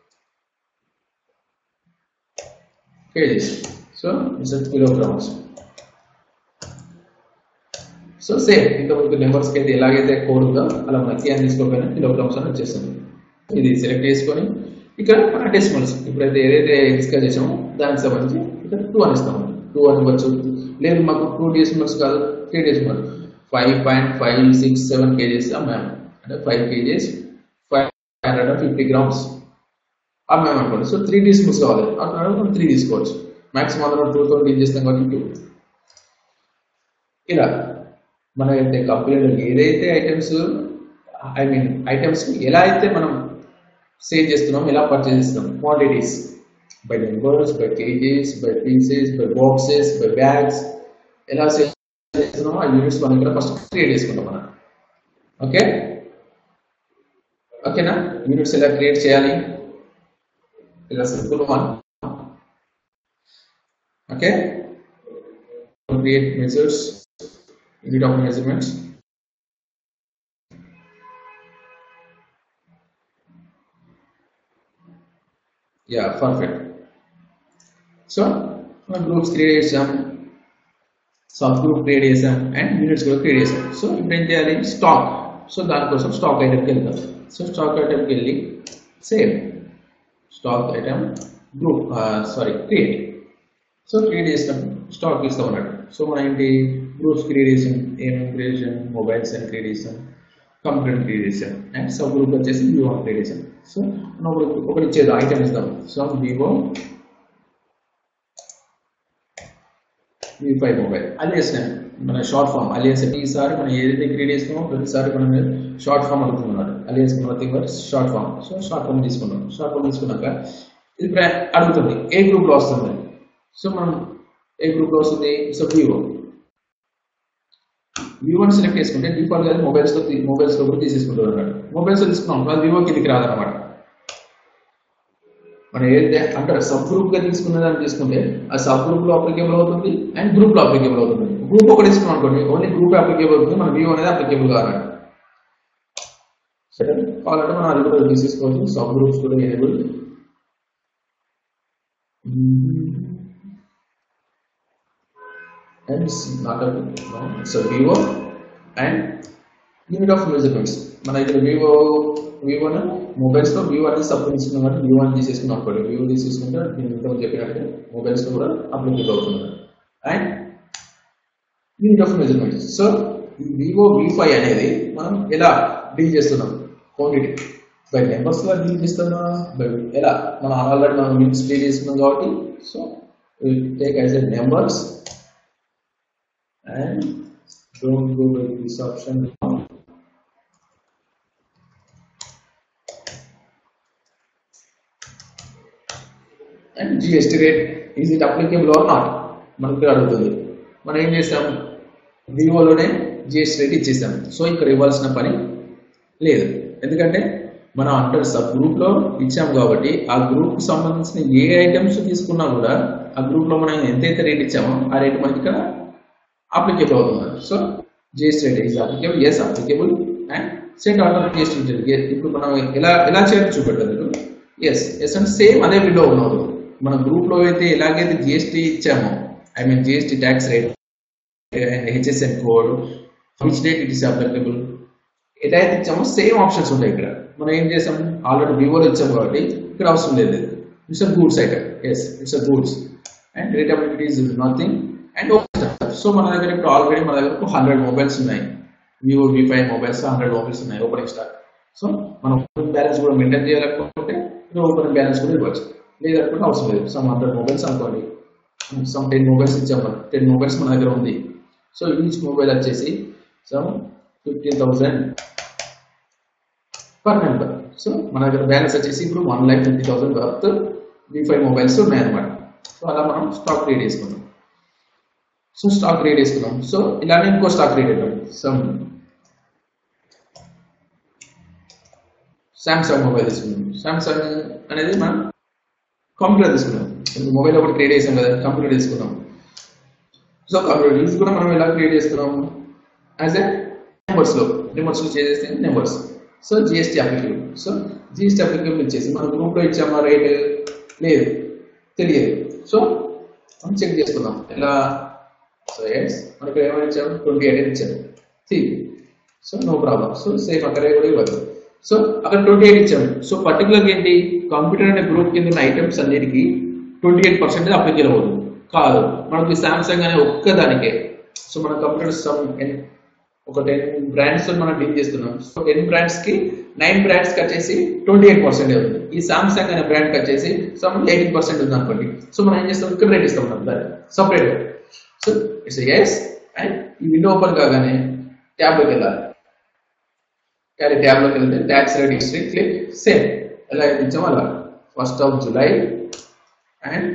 kgs so it's kilograms so same ఇంతకుముందు నెంబర్స్కి అయితే ఎలాగైతే కోడ్ ఉందో అలా మనకి అని తీసుకోకపోయినా కిలోగ్రామ్స్ అని వచ్చేస్తుంది ఇది సెలెక్ట్ చేసుకొని ఇక్కడ మన డెసిమల్స్ ఇప్పుడైతే ఏదైతే డిస్కస్ చేసామో దానికి సంబంధించి ఇక్కడ టూ అని ఇస్తాము టూ అని ఇవ్వచ్చు లేదు మాకు టూ డెసిమల్స్ కాదు three decimal five point five six seven kgs అమ్మాము అంటే five kgs five hundred and fifty grams అమ్మాము అనుకోండి సో త్రీ డెసిమల్స్ కావాలి అక్కడ మనం త్రీ తీసుకోవచ్చు మ్యాక్సిమం అందరం టూ తో డీల్ చేస్తాం కాబట్టి టూ ఇలా మన అయితే కంపెనీలో ఏదైతే ఐటమ్స్ ఐ మీన్ ఐటమ్స్ ఎలా అయితే మనం సేల్ చేస్తున్నాం ఎలా పర్చేస్ చేస్తున్నాం quantities by numbers by kgs by pieces by boxes by bags ఎలా సేల్ చేస్తున్నామో ఆ యూనిట్స్ మనం ఇక్కడ ఫస్ట్ క్రియేట్ చేసుకుంటాం మనం ఓకే ఓకేనా యూనిట్స్ ఎలా క్రియేట్ చేయాలి ఇలా simple one okay create measures unit of measurements ya perfect so మనం గ్రూప్స్ క్రియేట్ చేసాం సబ్ గ్రూప్ క్రియేట్ చేసాం అండ్ యూనిట్స్ కూడా క్రియేట్ చేసాం సో ఇప్పుడు ఏం చేయాలి స్టాక్ సో దానికోసం స్టాక్ ఐటమ్కి వెళ్తాం సో స్టాక్ ఐటమ్కి వెళ్ళి same stock item group sorry create so create చేస్తాం స్టాక్ ఇస్తాం అన్నట్టు సో మన ఏంటి గ్రూప్స్ క్రియేట్ చేసాం ఏమేమి క్రియేట్ చేసాం మొబైల్స్ అని క్రియేట్ చేసాం కంప్యూటర్ క్రియేట్ చేసాం అండ్ సబ్ గ్రూప్ వచ్చేసి వివో అని క్రియేట్ చేసాం సో మనం ఒకటి ఒకటి ఇచ్చేది ఐటమ్ ఇస్తాం so Vivo V five mobile alias name మన షార్ట్ ఫామ్ అలియస్ ఈసారి మనం ఏదైతే క్రియేట్ చేస్తున్నామో ప్రతిసారి మనం షార్ట్ ఫామ్ అడుగుతున్నాడు alias nothing but short form so short form తీసుకున్నాం షార్ట్ ఫామ్ తీసుకున్నాక ఇది ప్ర- అడుగుతుంది ఏ గ్రూప్ లో వస్తుంది సో మనం ఏ గ్రూప్ లో వస్తుంది సో వివో వివోని సెలెక్ట్ చేసుకుంటే డిఫాల్ట్ గా మొబైల్స్ లో మొబైల్స్ లో కూడా తీసేసుకుంటారు అన్నమాట మొబైల్స్ లో తీసుకున్నాం అది వివో కిందికి రాదన్నమాట మనం ఏదైతే అంటే సబ్ గ్రూప్ గా తీసుకున్న దాన్ని తీసుకుంటే ఆ సబ్ గ్రూప్ లో అప్లికేబుల్ అవుతుంది అండ్ గ్రూప్ లో అప్లికేబుల్ అవుతుంది గ్రూప్ ఒకటి తీసుకున్నాం అనుకోండి ఓన్లీ గ్రూప్ అప్లికేబుల్ అవుతుంది మన వ్యూ అనేది అప్లికేబుల్ కావాలండి సరే కావాలంటే మనం అది కూడా తీసేసుకోవచ్చు సబ్ గ్రూప్స్ కూడా enable and not so Vivo and unit of measurements మన ఇక్కడ వివో వివోను మొబైల్స్లో వివో అనేది సబ్ తీసుకున్నాం కాబట్టి వివో అని తీసేసుకున్నాం అనుకోండి వివో తీసేసుకుంటే నేను ఇంతకు చెప్పినట్టుగా మొబైల్స్లో కూడా అప్లికేబుల్ అవుతుంది and unit of measurements so ఈ వివో వి ఫైవ్ అనేది మనం ఎలా డీల్ చేస్తున్నాం క్వాంటిటీ బై నెంబర్స్లో డీల్ చేస్తున్నా బై ఎలా మనం ఆల్రెడీ మనం మిక్స్ డీల్ చేస్తున్నాం కాబట్టి so take as a numbers and don't go with this option now. And GST rate is it applicable or not మనకు అడుగుతుంది మనం ఏం చేసాం వివోలోనే జిఎస్టీ రేట్ ఇచ్చేసాం సో ఇక్కడ ఇవ్వాల్సిన పని లేదు ఎందుకంటే మనం అండర్ సబ్ గ్రూప్ లో ఇచ్చాం కాబట్టి ఆ గ్రూప్ కి సంబంధించిన ఏ ఐటమ్స్ తీసుకున్నా కూడా ఆ గ్రూప్ లో మనం ఎంతైతే రేట్ ఇచ్చామో ఆ రేట్ మనకి ఇక్కడ అప్లికేబుల్ అవుతుంది so GST rate is applicable yes applicable and set order GST ఇప్పుడు మనం ఎలా ఎలా చేయడం చూపెట్టారు ఎస్ ఎస్ అంటే సేమ్ అదే విండో ఉన్నారు మన గ్రూప్ లో అయితే ఎలాగైతే జిఎస్టీ ఇచ్చామో I mean GST tax rate HSN code which date it is applicable ఎలా అయితే ఇచ్చామో సేమ్ ఆప్షన్స్ ఉంటాయి ఇక్కడ మనం ఏం చేసాం ఆల్రెడీ వివోలో ఇచ్చాం కాబట్టి ఇక్కడ అవసరం లేదు it's a goods item yes it's a goods and ratability is nothing and so మన దగ్గర ఇప్పుడు ఆల్రెడీ మన దగ్గర హండ్రెడ్ మొబైల్స్ ఉన్నాయి Vivo V five mobiles hundred mobiles ఉన్నాయి ఓపెనింగ్ స్టాక్ సో మనం ఓపెన్ బ్యాలెన్స్ కూడా మెయింటైన్ చేయాలనుకుంటే ఓపెన్ బ్యాలెన్స్ కూడా ఇవ్వచ్చు లేదనుకుంటే అవసరం లేదు సమ్ హండ్రెడ్ మొబైల్స్ అనుకోండి సమ్ టెన్ మొబైల్స్ ఇచ్చాం మనం టెన్ మొబైల్స్ మన దగ్గర ఉంది సో ఈచ్ మొబైల్ వచ్చేసి some fifteen thousand per member so మన దగ్గర బ్యాలెన్స్ వచ్చేసి ఇప్పుడు one lakh fifty thousand worth V five mobiles ఉన్నాయన్నమాట సో అలా మనం స్టాక్ క్రియేట్ చేసుకున్నాం సో స్టాక్ క్రియేట్ చేసుకున్నాం సో ఇలానే ఇంకో స్టాక్ క్రియేట్ అయిపోయింది సమ్ సామ్సంగ్ మొబైల్ తీసుకున్నాం సామ్సంగ్ అనేది మనం కంప్యూటర్ తీసుకున్నాం ఇప్పుడు మొబైల్ ఒకటి క్రియేట్ చేసాం కదా కంప్యూటర్ తీసుకున్నాం సో కంప్యూటర్ ఇది కూడా మనం ఎలా క్రియేట్ చేస్తున్నాం యాజ్ ఎ నెంబర్స్ లో నెంబర్స్ లో చేసేస్తే numbers so GST applicable so GST applicable ఇచ్చేసి మన గ్రూప్ లో ఇచ్చామా రేట్ లేదు తెలియదు సో మనం చెక్ చేసుకుందాం ఎలా సో ఎస్ మనకి ఏమైనా ఇచ్చాము ట్వంటీ ఎయిట్ ఇచ్చాము see so no problem so same అక్కడే కూడా ఇవ్వదు సో అక్కడ ట్వంటీ ఎయిట్ ఇచ్చాము సో పర్టికులర్గా ఏంటి కంప్యూటర్ అనే గ్రూప్ కింద ఉన్న ఐటమ్స్ అన్నిటికీ ట్వంటీ ఎయిట్ పర్సెంటేజ్ అప్లికేబుల్ అవుతుంది కాదు మనకి సామ్సంగ్ అనే ఒక్కదానికే సో మన కంప్యూటర్ సమ్ ఒక టెన్ బ్రాండ్స్ మనం డీల్ చేస్తున్నాం సో టెన్ బ్రాండ్స్ కి నైన్ బ్రాండ్స్ కి వచ్చేసి ట్వంటీ ఎయిట్ పర్సెంట్ ఉంది ఈ సామ్సంగ్ అనే బ్రాండ్ కి వచ్చేసి సమ్ ఎయిటీన్ పర్సెంట్ ఉంది అనుకోండి సో మనం ఏం చేస్తాం ఇక్కడ రేట్ ఇస్తాం మనం దాన్ని separate so it's yes and ఈ విండో ఓపెన్ కాగానే ట్యాబ్లోకి వెళ్ళాలి కానీ ట్యాబ్లోకి వెళ్తే tax rate history click same ఎలా అయితే ఇచ్చామో అలా first of July and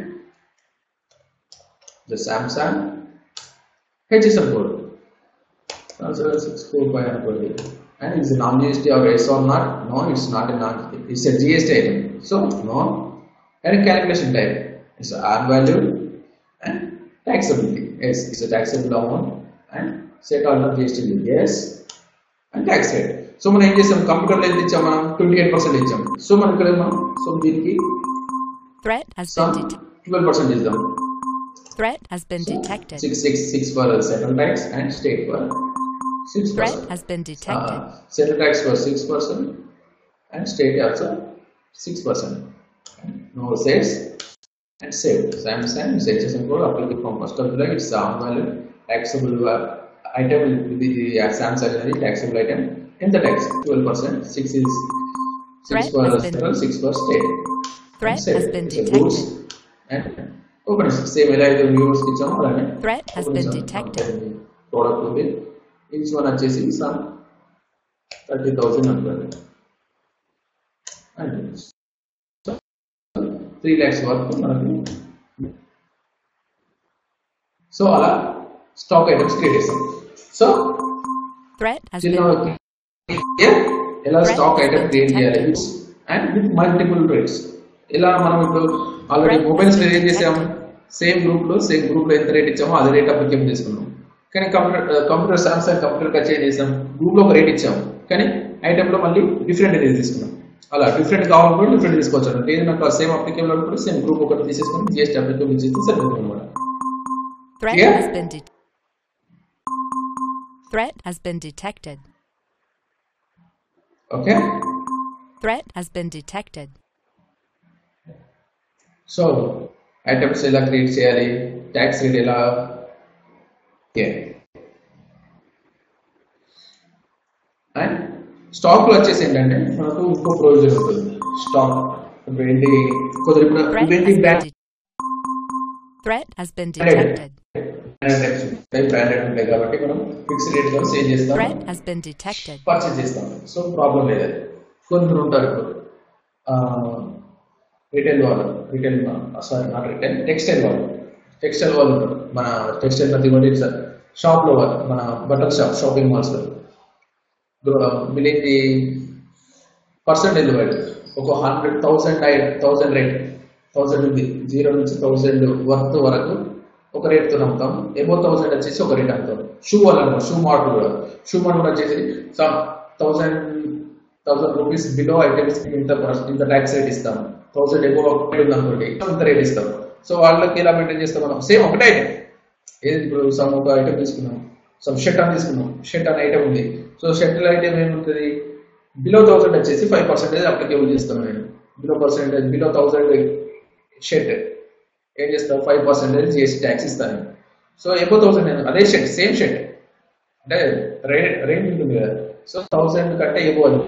the Samsung HSL code six four five అనుకోండి and is a non-GST or yes or not? No, it's not a non It's a GST item. So, no. And a calculation type. It's a R value and taxability. Yes, it's a taxable amount and set all of GST bill. Yes. And tax rate. So మనం ఏం చేసాం కంప్యూటర్లో ఎంత ఇచ్చాం మనం twenty eight percent ఇచ్చాం so మనం ఇక్కడ మనం సో దీనికి Threat has some been detected. Twelve percent ఇద్దాం Threat has been detected. Six six six for central tax and state for six Threat percent has been detected. Uh, central tax was six percent and state also six percent. No sales and saved. Samsung HSM code applicable from first of July. It's on value taxable uh, item with the uh, Samsung is taxable item in the tax twelve percent. Six is six Threat for has been- central, six for state. Threat And saved. has been It's a goods and open same ఎలా అయితే viewers ఇచ్చామో అలానే Threat has been detected. Product ఉంది each one వచ్చేసి some thirty thousand అనుకోండి three lakhs వరకు మనకి so అలా స్టాక్ ఐటమ్స్ క్రియేట్ చేస్తాం సో Threat has చిన్న been ఎలా Right. స్టాక్ ఐటమ్ క్రియేట్ చేయాలి అండ్ విత్ మల్టిపుల్ రేట్స్ ఇలా మనం ఇప్పుడు ఆల్రెడీ Right. మొబైల్స్ ఏం చేసాము సేమ్ గ్రూప్ లో సేమ్ గ్రూప్ లో ఎంత రేట్ ఇచ్చామో అదే రేట్ అప్లికేషన్ చేసుకున్నాం కానీ computer computer Samsung computer cut change చేసాం గ్రూప్ లో ఒక రేట్ ఇచ్చాము కానీ ఐటమ్ లో మళ్ళీ డిఫరెంట్ రేట్ తీసుకున్నాం అలా డిఫరెంట్ కావాలనుకుంటే డిఫరెంట్ తీసుకోవచ్చు అంటే ఏది నాకు సేమ్ అప్లికేషన్ అనుకుంటే సేమ్ గ్రూప్ ఒకటి తీసేసుకొని జిఎస్టీ అప్లికేషన్ ఇచ్చేస్తే సరిపోతుంది అనమాట threat Yeah. has been de- Threat has been detected. Okay Threat has been detected. So items ఎలా క్రియేట్ చేయాలి ట్యాక్స్ రేట్ ఎలా అండ్ స్టాక్ లో వచ్చేసి ఏంటంటే మనకు ఇంకో ప్రొవిజన్ ఉంటుంది స్టాక్ ఇప్పుడు ఏంటి కొందరు ఇప్పుడు Threat ఇవేంటి has been brand de- Threat has been detected. Branded ఉంటాయి కాబట్టి మనం ఫిక్స్డ్ రేట్ లో సేల్ చేస్తాం Threat has been detected. Purchase చేస్తాం సో ప్రాబ్లం లేదు అది. కొందరు ఉంటారు ఇప్పుడు రిటైల్ వాళ్ళు retail sorry not retail textile వాళ్ళు టెక్స్టైల్ వాళ్ళు ఉంటారు మన టెక్స్టైల్ ప్రతి ఒక్కటి షాప్ లో వాళ్ళు మన బట్టల షాప్ షాపింగ్ మాల్స్ లో వీళ్ళకి పర్సెంటేజ్ వైడ్ ఒక hundred thousand thousand rate thousand ఉంది జీరో నుంచి థౌసండ్ వర్త్ వరకు ఒక రేట్తో అమ్ముతాం ఎబో థౌసండ్ వచ్చేసి ఒక రేట్ అమ్ముతాం షూ వాళ్ళు అనుకో షూ మోడల్ కూడా షూ మోడల్ కూడా వచ్చేసి some thousand thousand rupees below items ఇంత పర్స్- ఇంత ట్యాక్స్ రేట్ ఇస్తాం థౌసండ్ ఎబో ఉంది అనుకోండి ఇంత రేట్ ఇస్తాం సో వాళ్ళకి ఎలా మెయింటైన్ చేస్తాం మనం సేమ్ ఒకటే ఐటమ్ ఏది ఇప్పుడు సమ్ ఒక ఐటమ్ తీసుకున్నాం సమ్ షర్ట్ అని తీసుకున్నాం షర్ట్ అనే ఐటమ్ ఉంది సో షర్ట్ ఐటమ్ ఏముంటుంది బిలో థౌసండ్ వచ్చేసి ఫైవ్ పర్సెంటేజ్ అప్లికేబుల్ చేస్తాం నేను below percentage below thousand shirt ఏం చేస్తాం ఫైవ్ పర్సెంటేజ్ జిఎస్టీ ట్యాక్స్ ఇస్తాను సో ఎబో థౌసండ్ అదే షర్ట్ సేమ్ షర్ట్ అంటే రేట్ రేట్ ఉంటుంది కదా సో థౌసండ్ కంటే ఎబో అది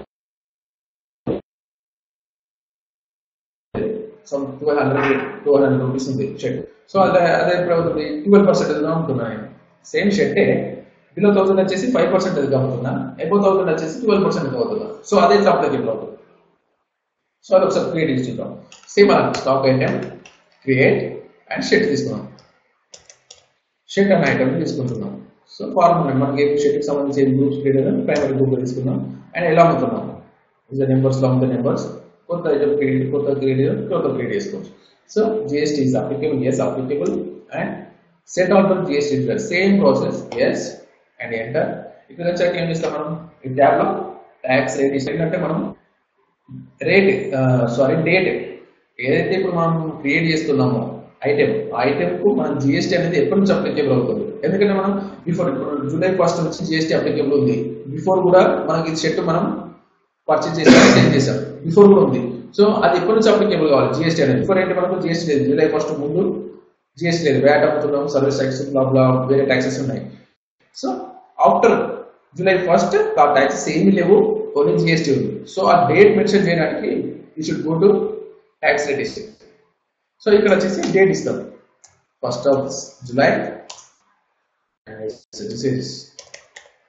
some twelve hundred two hundred rupees ఉంది షర్ట్ సో అదే అదే ఇప్పుడు అవుతుంది ట్వెల్వ్ పర్సెంటేజ్ అమ్ముతున్నాను నేను సేమ్ షర్టే బిలో థౌసండ్ వచ్చేసి ఫైవ్ పర్సెంటేజ్ అమ్ముతున్నా ఎబో థౌసండ్ వచ్చేసి ట్వెల్వ్ పర్సెంట్ అవుతున్నా సో అదే అప్లికేబుల్ అవుతుంది సో అది ఒకసారి క్రియేట్ చేసి చూద్దాం సేమ్ అలా stock item create and shirt తీసుకున్నాం షర్ట్ అనే ఐటమ్ తీసుకుంటున్నాం సో ఫార్ములా మనకి షర్ట్కి సంబంధించి గ్రూప్స్ క్రియేట్ ప్రైమరీ గ్రూప్ తీసుకున్నాం అండ్ ఎలా అమ్ముతున్నాం ఇస్ నెంబర్స్లో ఉండే నెంబర్స్ కొత్త ఐటమ్ క్రియేట్ కొత్త క్రియేట్ కొత్త క్రియేట్ చేసుకోవచ్చు so GST is applicable yes applicable and set all for GST same process yes and enter ఇక్కడ వచ్చాక ఏం చేస్తాం మనం ఈ ట్యాబ్లో ట్యాక్స్ రేట్ ఇస్తే మనం రేట్ సారీ డేట్ ఏదైతే ఇప్పుడు మనం క్రియేట్ చేస్తున్నామో ఐటెం ఆ ఐటెం కు మనం జిఎస్టీ అనేది ఎప్పటి నుంచి అప్లికేబుల్ అవుతుంది ఎందుకంటే మనం బిఫోర్ ఇప్పుడు జూలై ఫస్ట్ నుంచి జిఎస్టీ అప్లికేబుల్ ఉంది బిఫోర్ కూడా మనకి షర్ట్ మనం పర్చేజ్ చేసాం సేల్ చేసాం బిఫోర్ కూడా ఉంది సో అది ఎప్పటి నుంచి అప్లికేబుల్ కావాలి జిఎస్టీ అనేది బిఫోర్ ఏంటి మనకు జిఎస్టీ లేదు జూలై ఫస్ట్ ముందు జిఎస్టీ లేదు వ్యాట్ అమ్ముతున్నాం సర్వీస్ ట్యాక్స్ బ్లా వేరే ట్యాక్సెస్ ఉన్నాయి సో ఆఫ్టర్ జూలై ఫస్ట్ ఆ ట్యాక్సెస్ ఏమీ లేవు ఓన్లీ జిఎస్టీ ఉంది సో ఆ డేట్ మెన్షన్ చేయడానికి you should go to tax rate ఇస్తే సో ఇక్కడ వచ్చేసి డేట్ ఇస్తాం first of July this is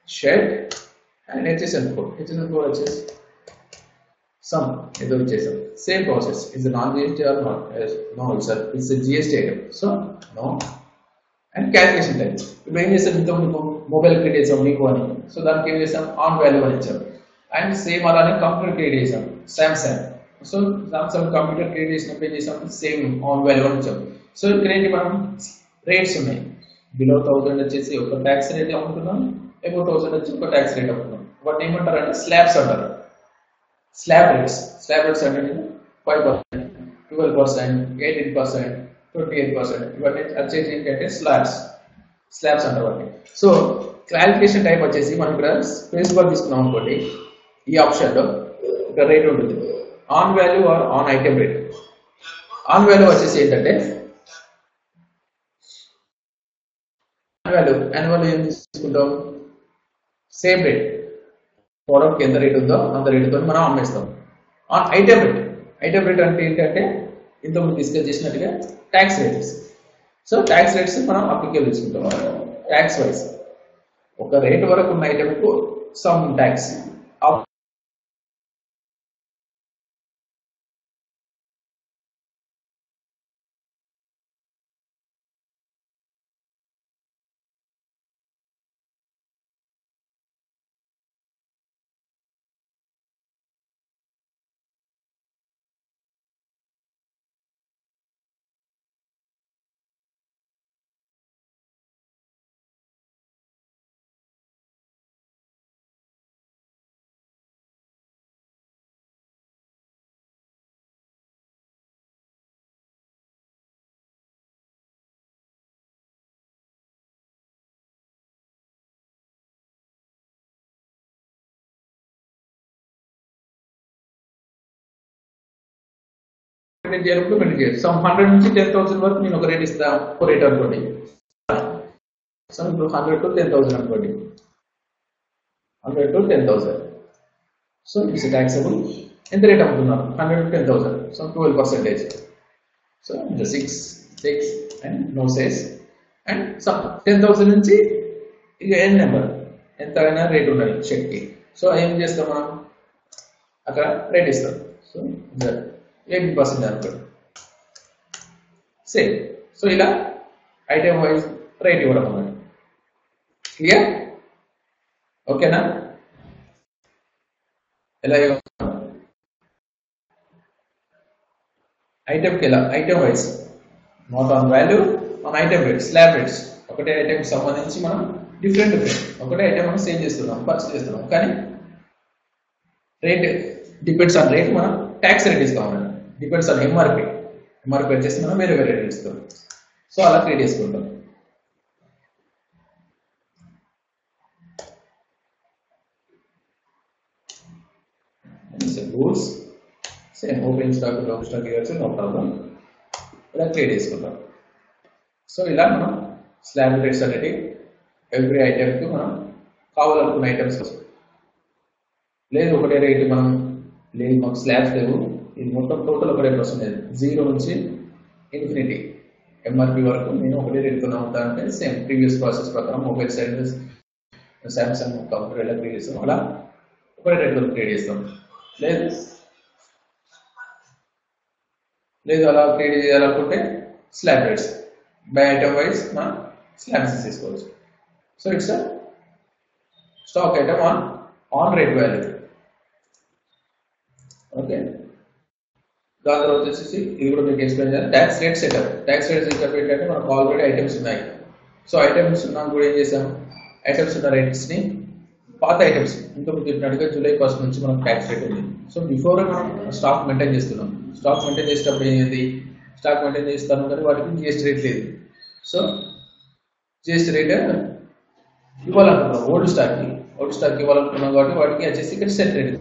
shed and HSN code HSN code వచ్చేసి సమ్ ఏదో ఇచ్చేసాం same process is non GST or not no sir it's GST item so no and calculation time ఇప్పుడు ఏం చేస్తాం ఇంత మొబైల్ క్రియేట్ చేసాం మీకు అని సో దానికి ఏం చేసాం ఆన్ వాల్యూ అని ఇచ్చాం అండ్ సేమ్ అలానే కంప్యూటర్ క్రియేట్ చేసాం Samsung so Samsung computer create చేసినప్పుడు ఏం చేసాం సేమ్ ఆన్ వాల్యూ అని ఇచ్చాం సో ఇక్కడ ఏంటి మనం రేట్స్ ఉన్నాయి బిలో థౌసండ్ వచ్చేసి ఒక ట్యాక్స్ రేట్ అమ్ముతున్నాం ఎబో థౌసండ్ వచ్చి ఒక ట్యాక్స్ రేట్ అమ్ముతున్నాం వాటిని ఏమంటారు అంటే స్లాబ్స్ అంటారు స్లాబ్ రేట్స్ స్లాబ్ రేట్స్ అంటే five percent twelve percent eighteen percent twenty eight percent ఇవన్నీ వచ్చేసి ఏంటంటే స్లాబ్స్ స్లాబ్స్ అంటారు వాటిని సో క్లారిఫికేషన్ టైప్ వచ్చేసి మనం ఇక్కడ స్పేస్ బార్ తీసుకున్నాం అనుకోండి ఈ ఆప్షన్లో ఒక రేట్ ఉంటుంది on value or on item rate on value వచ్చేసి ఏంటంటే వాల్యూ యాన్యువల్ ఏం తీసుకుంటాం సేమ్ రేట్ ప్రోడక్ట్ ఎంత రేట్ ఉందో అంత రేటుతో మనం అమ్మేస్తాం on item rate item rate అంటే ఏంటంటే ఇంతకుముందు డిస్కస్ చేసినట్టుగా tax rates so tax rates మనం అప్లికేబుల్ తీసుకుంటాం ట్యాక్స్ వైజ్ ఒక రేట్ వరకు ఉన్న ఐటెంకు సమ్ ట్యాక్స్ మెయింటైన్ చేయాలప్పుడు మెయింటైన్ చేయాలి సమ్ హండ్రెడ్ నుంచి టెన్ థౌసండ్ వరకు నేను ఒక రేట్ ఇస్తాను ఒక రేట్ అనుకోండి సమ్ ఇప్పుడు హండ్రెడ్ టు టెన్ థౌసండ్ అనుకోండి hundred to ten thousand so it's taxable ఎంత రేట్ అమ్ముతున్నారు hundred to ten thousand so twelve percentage so ఇంత six six and no cess and some ten thousand నుంచి ఇక ఎన్ number ఎంత అయినా rate ఉండాలి చెక్కి సో ఏం చేస్తాం మనం అక్కడ రేట్ ఇస్తాం సో ఎయిటీ పర్సెంట్ అనుకోండి సేమ్ సో ఇలా ఐటమ్ వైజ్ రేట్ ఇవ్వడం అన్నమాట క్లియర్ ఓకేనా ఎలా ఐటమ్కి ఎలా item wise not on value on item rate slab rates ఒకటే ఐటమ్కి సంబంధించి మనం డిఫరెంట్ రేట్ ఒకటే ఐటమ్ మనం సేల్ చేస్తున్నాం పర్చేస్ చేస్తున్నాం కానీ రేట్ డిపెండ్స్ ఆన్ రేట్ మనం ట్యాక్స్ రేట్ ఇస్తాం అన్నమాట డిపెండ్స్ ఆన్ ఎంఆర్పి ఎంఆర్పి వచ్చేసి మనం వేరే వేరే రేట్ ఇస్తాం సో అలా క్రియేట్ చేసుకుంటాం rules same open stock long stock ఇవ్వచ్చు నో ప్రాబ్లం ఇలా క్రియేట్ చేసుకుంటాం సో ఇలా మనం స్లాబ్ రేట్స్ అనేవి ఎవ్రీ ఐటెంకి మనం కావాలనుకున్న ఐటమ్స్ లేదు ఒకటే రేటు మనం లేదు మాకు స్లాబ్స్ లేవు ఇది మొత్తం టోటల్ ఒకటే పర్సెంటేజ్ జీరో నుంచి ఇన్ఫినిటీ ఎంఆర్పి వరకు నేను ఒకటే రేటుతో అవుతా అంటే సేమ్ ప్రీవియస్ ప్రాసెస్ ప్రకారం మొబైల్ సైడ్ సామ్సంగ్ కంప్యూటర్ ఎలా క్రియేట్ చేస్తాం అలా ఒకటే రేటుతో క్రియేట్ చేస్తాం లేదు లేదు అలా క్రియేట్ చేయాలనుకుంటే slab rates by item wise మనం స్లాబ్స్ తీసుకోవచ్చు so it's stock item on on rate value okay దాని తర్వాత వచ్చేసి ఇది కూడా మీకు ఎక్స్ప్లెయిన్ చేయాలి tax rate setup tax rate setup ఏంటంటే మనకు ఆల్రెడీ ఐటమ్స్ ఉన్నాయి సో ఐటమ్స్ ఉన్నాం కూడా ఏం చేసాం ఐటమ్స్ ఉన్న రేట్స్ని పాత ఐటమ్స్ ఇంతకుముందు చెప్పినట్టుగా జూలై ఫస్ట్ నుంచి మనకు ట్యాక్స్ రేట్ ఉంది సో బిఫోర్ మనం స్టాక్ మెయింటైన్ చేస్తున్నాం స్టాక్ మెయింటైన్ చేసేటప్పుడు ఏంటి స్టాక్ మెయింటైన్ చేస్తాను కానీ వాటికి జిఎస్టీ రేట్ లేదు సో జిఎస్టీ రేట్ ఇవ్వాలనుకున్నాం ఓల్డ్ స్టాక్కి ఓల్డ్ స్టాక్ ఇవ్వాలనుకున్నాం కాబట్టి వాటికి వచ్చేసి ఇక్కడ సెట్ రేట్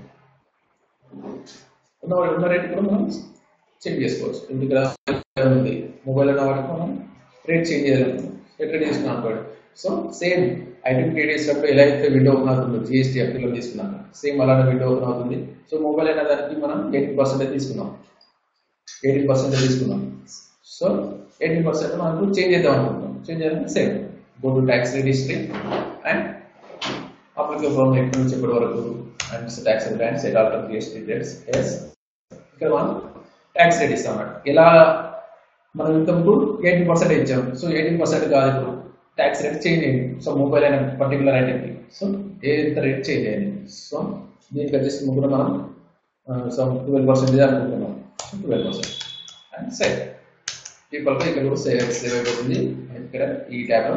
ఉన్న ఉన్న రేట్ కూడా మనం చెక్ చేసుకోవచ్చు ఎందుకు ఉంది మొబైల్ ఉన్న వాటికి మనం రేట్ చేంజ్ చేయాలనుకున్నాం సెట్ రేట్ తీసుకున్నాం అనుకోండి సో సేమ్ ఐటమ్ క్రియేట్ చేసినప్పుడు ఎలా అయితే విండో ఓపెన్ అవుతుందో జిఎస్టీ అప్లిలో తీసుకున్నాక సేమ్ అలానే విండో ఓపెన్ అవుతుంది సో మొబైల్ అయిన దానికి మనం ఎయిటీన్ పర్సెంటేజ్ తీసుకున్నాం ఎయిటీన్ పర్సెంటేజ్ తీసుకున్నాం సో ఎయిటీన్ పర్సెంట్ మనకు చేంజ్ చేద్దాం అనుకుంటున్నాం చేంజ్ చేయాలంటే same go to tax rate history and applicable from ఎక్కడి నుంచి ఎప్పటి వరకు and tax and set alter GST rates yes ఇక్కడ మనం ట్యాక్స్ రేట్ ఇస్తాం అన్నమాట ఎలా మనం ఇంతకు ఎయిటీన్ పర్సెంట్ ఇచ్చాం సో ఎయిటీన్ పర్సెంట్ కాదు ఇప్పుడు ట్యాక్స్ రేట్ చేంజ్ అయ్యింది సో మొబైల్ అయిన పర్టికులర్ ఐటెంకి సో ఎంత రేట్ చేంజ్ అయ్యింది సో దీనికి వచ్చేసి ముగ్గురు మనం సో ట్వెల్వ్ పర్సెంటేజ్ అనుకుంటున్నాం ట్వెల్వ్ పర్సెంట్ అండ్ సేవ్ ఈక్వల్గా ఇక్కడ కూడా సేవ్ సేవ్ అయిపోతుంది ఇక్కడ ఈ ట్యాబ్లో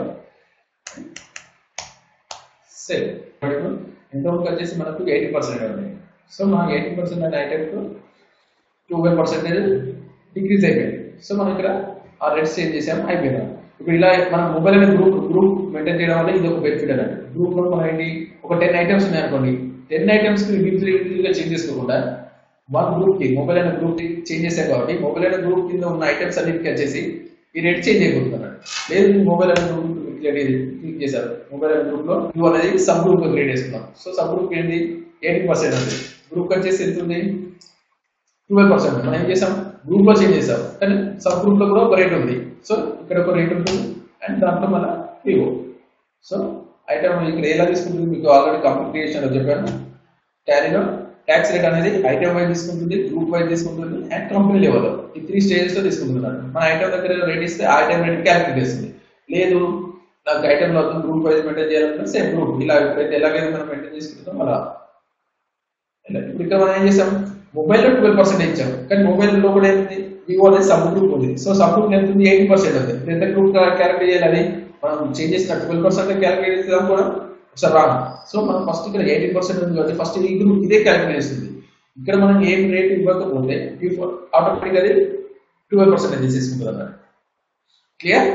సేవ్ ఇంతవరకు వచ్చేసి మనకు ఎయిటీ పర్సెంట్ ఉంది సో మనం ఎయిటీ పర్సెంట్ అనే ఐటెంకు ట్వెల్వ్ పర్సెంటేజ్ డిక్రీజ్ అయిపోయింది సో మనం ఇక్కడ ఆ రేట్స్ చేంజ్ చేసాం అయిపోయినాం ఇప్పుడు ఇలా మనం మొబైల్ అనే గ్రూప్ గ్రూప్ మెయింటైన్ చేయడం వల్ల ఇది ఒక బెనిఫిట్ అన్నట్టు గ్రూప్ లో మనం ఏంటి ఒక టెన్ ఐటమ్స్ ఉన్నాయి అనుకోండి టెన్ ఐటమ్స్ కి ఇండివిజువల్ గా చేంజ్ చేసుకోకుండా వన్ గ్రూప్ కి మొబైల్ అనే గ్రూప్ కి చేంజ్ చేసాం కాబట్టి మొబైల్ అనే గ్రూప్ కింద ఉన్న ఐటమ్స్ అన్నిటికీ వచ్చేసి ఈ రేట్ చేంజ్ అయిపోతుంది లేదు మీరు మొబైల్ అనే గ్రూప్ క్లిక్ చేశారు మొబైల్ అనే గ్రూప్ లో ఇవి అనేది సబ్ గ్రూప్ గా క్రియేట్ చేసుకున్నాం సో సబ్ గ్రూప్ ఏంటి ఎయిటీ పర్సెంట్ ఉంది గ్రూప్ వచ్చేసి ఎంత ఉంది ట్వెల్వ్ పర్సెంట్ మనం ఏం చేసాం గ్రూప్ లో చేంజ్ చేసాం కానీ సబ్ గ్రూప్ లో కూడా ఒక రేట్ ఉంది సో ఇక్కడ ఒక రేట్ ఉంటుంది అండ్ దాంట్లో మన వివో సో ఐటమ్ ఇక్కడ ఎలా తీసుకుంటుంది మీకు ఆల్రెడీ కంప్లీట్ చెప్పాను టాలీలో ట్యాక్స్ రేట్ అనేది ఐటమ్ వైజ్ తీసుకుంటుంది గ్రూప్ వైజ్ తీసుకుంటుంది అండ్ కంపెనీ లెవెల్ ఈ త్రీ స్టేజెస్ లో తీసుకుంటున్నాడు మన ఐటమ్ దగ్గర రేట్ ఇస్తే ఆ ఐటమ్ రేట్ క్యాలిక్యులేట్ చేస్తుంది లేదు నాకు ఐటమ్ లో గ్రూప్ వైజ్ మెయింటైన్ చేయాలంటే సేమ్ గ్రూప్ ఇలా ఎప్పుడైతే ఎలాగైతే మనం మెయింటైన్ చేసుకుంటాం అలా ఇలా ఇప్పుడు ఇక్కడ మనం ఏం చేసాం మొబైల్లో ట్వెల్వ్ పర్సెంట్ ఇచ్చాం కానీ మొబైల్ లో కూడా ఏంటి వివో అనేది సబ్ గ్రూప్ ఉంది సో సబ్ గ్రూప్ ఎంత ఉంది ఎయిటీ పర్సెంట్ ఉంది ఇప్పుడు ఎంత గ్రూప్ క్యాలిక్యులేట్ చేయాలి అది మనం చేంజ్ చేసిన ట్వెల్వ్ పర్సెంట్ క్యాలిక్యులేట్ చేద్దాం కూడా ఒకసారి రాంగ్ సో మనం ఫస్ట్ ఇక్కడ ఎయిటీ పర్సెంట్ ఉంది కాబట్టి ఫస్ట్ ఈ గ్రూప్ ఇదే క్యాలిక్యులేట్ చేస్తుంది ఇక్కడ మనం ఏం రేట్ ఇవ్వకపోతే ఆటోమేటిక్ అది ట్వెల్వ్ పర్సెంట్ తీసేసుకుంటుంది అన్నమాట క్లియర్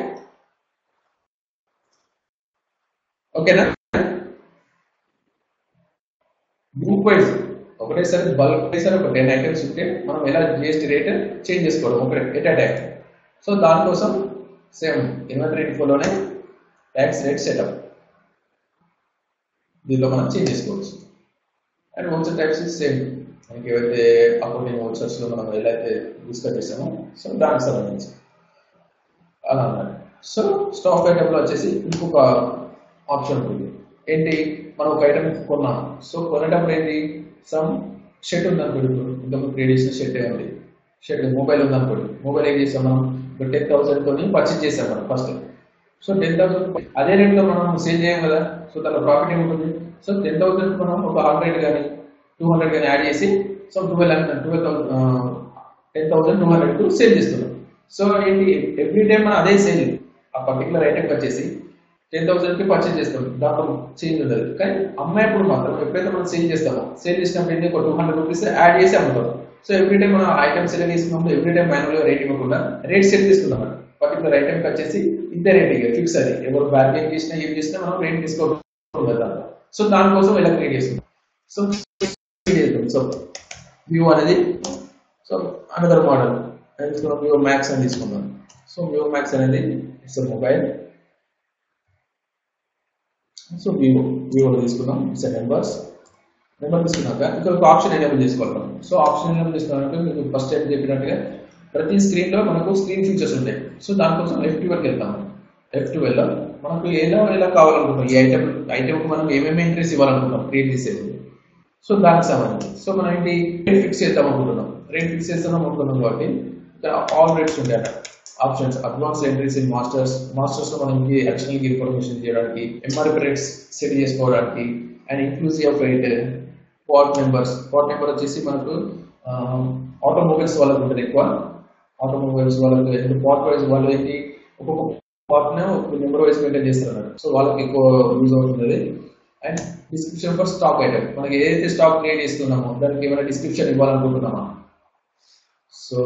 ఓకేనా గ్రూప్ వైజ్ ఒకటేసారి బల్క్ ఒకటేసారి ఒక టెన్ ఐటమ్స్ ఉంటే మనం ఎలా జిఎస్టీ రేట్ చేంజ్ చేసుకోవడం ఒక ఎట్ అ టైం సో దానికోసం సేమ్ ఇన్వెంటరీ ఇన్ఫోలోనే ట్యాక్స్ రేట్ సెటప్ దీనిలో మనం చేంజ్ చేసుకోవచ్చు అండ్ ఓచర్ టైప్స్ సేమ్ మనకి ఏవైతే అకౌంటింగ్ ఓచర్స్ లో మనం ఎలా అయితే డిస్కస్ చేసామో సో దానికి సంబంధించి అలా అన్నమాట సో స్టాక్ ఐటమ్ లో వచ్చేసి ఇంకొక ఆప్షన్ ఉంటుంది ఏంటి మనం ఒక ఐటమ్ కొన్నాం సో కొనేటప్పుడు ఏంటి సమ్ షర్ట్ ఉంది అనుకోండి ఇప్పుడు ఇంతకుముందు క్రియేట్ చేసిన షర్ట్ ఉంది షర్ట్ మొబైల్ ఉంది అనుకోండి మొబైల్ ఏం చేస్తాం మనం ఇప్పుడు టెన్ థౌసండ్ తోని పర్చేజ్ చేసాం మనం ఫస్ట్ సో టెన్ థౌసండ్ అదే రేట్లో మనం సేల్ చేయం కదా సో దానిలో ప్రాఫిట్ ఏముంటుంది సో టెన్ థౌసండ్ మనం ఒక హండ్రెడ్ కానీ టూ హండ్రెడ్ కానీ యాడ్ చేసి so twelve hundred twelve thousand ten thousand two hundred sale చేస్తున్నాం సో ఏంటి ఎవ్రీ టైం మనం అదే సేల్ ఆ పర్టికులర్ ఐటెంకి వచ్చేసి టెన్ థౌసండ్ కి పర్చేజ్ చేస్తాం దాంట్లో చేంజ్ ఉండదు కానీ అమ్మాయిప్పుడు మాత్రం ఎప్పుడైతే మనం సేల్ చేస్తామో సేల్ చేసినప్పుడు ఏంటి ఒక టూ హండ్రెడ్ రూపీస్ యాడ్ చేసి అమ్ముతాం సో ఎవ్రీ టైం మనం ఐటమ్ సెలెక్ట్ చేసుకున్నప్పుడు ఎవ్రీ టైం మాన్యువల్ రేట్ ఇవ్వకుండా రేట్ సెట్ చేసుకుందాం పర్టికులర్ ఐటమ్కి వచ్చేసి ఇంతే రేట్ ఇక ఫిక్స్ అది ఎవరు బార్గెన్ చేసినా ఏం చేసినా మనం రేట్ తీసుకోవడం దాంట్లో సో దానికోసం ఇలా క్రియేట్ చేస్తున్నాం సో సో వ్యూ అనేది so another model view max అని తీసుకుందాం సో వ్యూ మ్యాక్స్ అనేది it's mobile so Vivo Vivo తీసుకున్నాం ఇట్స్ నెంబర్స్ నెంబర్ తీసుకున్నాక ఇక్కడ ఒక ఆప్షన్ ఎనేబుల్ చేసుకోవాలి సో ఆప్షన్ ఎనేబుల్ చేసుకున్నాక మీకు ఫస్ట్ టైం చెప్పినట్టుగా ప్రతి స్క్రీన్ లో మనకు స్క్రీన్ ఫీచర్స్ ఉంటాయి సో దానికోసం ఎఫ్ ట్వెల్వ్కి వెళ్తాం ఎఫ్ ట్వెల్వ్ మనకు ఎలా ఎలా కావాలనుకుంటాం ఈ ఐటమ్ ఐటమ్కి మనం ఏమేమి ఇంట్రెస్ట్ ఇవ్వాలనుకుంటాం క్రియేట్ చేసేది సో దానికి సంబంధించి సో మనం ఏంటి రేట్ ఫిక్స్ చేద్దాం అనుకుంటున్నాం రేట్ ఫిక్స్ చేద్దాం అనుకుంటున్నాం కాబట్టి ఆల్ రేట్స్ ఉంటాయి options advance entries in masters masters లో మనకి అడిషనల్ ఇన్ఫర్మేషన్ చేయడానికి ఎంఆర్పి రేట్స్ సెట్ చేసుకోవడానికి and inclusive of rate part numbers part number వచ్చేసి మనకు ఆటోమొబైల్స్ వాళ్ళకు ఉంటుంది ఎక్కువ ఆటోమొబైల్స్ వాళ్ళకి ఎందుకు పార్ట్ వైజ్ వాళ్ళు ఏంటి ఒక్కొక్క పార్ట్ ఒక నెంబర్ వైజ్ మెయింటైన్ చేస్తారు సో వాళ్ళకి ఎక్కువ యూజ్ అవుతుంది and description for stock item మనకి ఏదైతే స్టాక్ క్రియేట్ చేస్తున్నామో దానికి ఏమైనా డిస్క్రిప్షన్ ఇవ్వాలనుకుంటున్నామా సో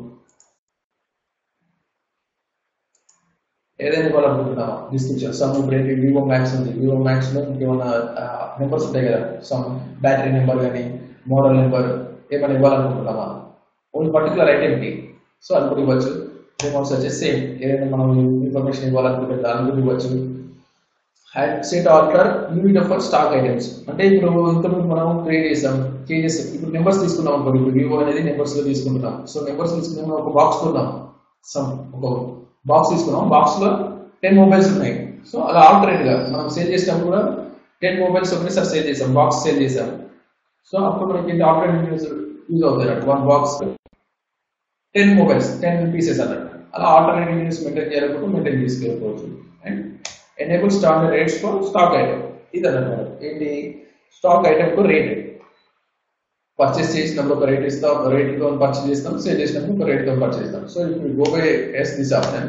ఏదైనా ఇవ్వాలనుకుంటున్నామా డిస్క్రిప్షన్ సమ్ ఇప్పుడు ఏంటి వివో మ్యాక్స్ ఉంది వివో మ్యాక్స్ లో ఇంకేమైనా నెంబర్స్ ఉంటాయి కదా సమ్ బ్యాటరీ నెంబర్ కానీ మోడల్ నెంబర్ ఏమైనా ఇవ్వాలనుకుంటున్నామా ఓన్లీ పర్టికులర్ ఐటెంకి సో అది కూడా ఇవ్వచ్చు రిమోట్స్ వచ్చేసి సేమ్ ఏదైనా మనం ఇన్ఫర్మేషన్ ఇవ్వాలనుకుంటే దాని కూడా ఇవ్వచ్చు set alter unit of stock items అంటే ఇప్పుడు ఇంతకుముందు మనం క్రియేట్ చేసాం చేంజెస్ ఇప్పుడు నెంబర్స్ తీసుకున్నాం అనుకోండి ఇప్పుడు వివో అనేది నెంబర్స్ లో తీసుకుంటున్నాం సో నెంబర్స్ తీసుకున్నాం ఒక బాక్స్ కొన్నాం సమ్ ఒక బాక్స్ తీసుకున్నాం బాక్స్ లో టెన్ మొబైల్స్ ఉన్నాయి సో అలా ఆల్టరేట్ గా మనం సేల్ చేసినప్పుడు కూడా టెన్ మొబైల్స్ ఒకటేసారి సేల్ చేసాం బాక్స్ సేల్ చేసాం సో అప్పుడు మనకి ఆపరేటింగ్ యూజ్ యూజ్ అవుతుంది అన్నట్టు one box ten mobiles ten pieces అన్నట్టు అలా ఆల్టర్నేటివ్ యూనిట్స్ మెయింటైన్ చేయాలనుకుంటే మెయింటైన్ చేసుకోవచ్చు and enable standard rates for stock item ఇది అన్నమాట ఏంటి స్టాక్ ఐటమ్ కు రేట్ పర్చేస్ చేసినప్పుడు ఒక రేట్ ఇస్తాం ఒక రేట్ తో పర్చేస్ చేస్తాం సేల్ చేసినప్పుడు ఒక రేట్ తో పర్చేస్ చేస్తాం సో ఇప్పుడు go by yes this option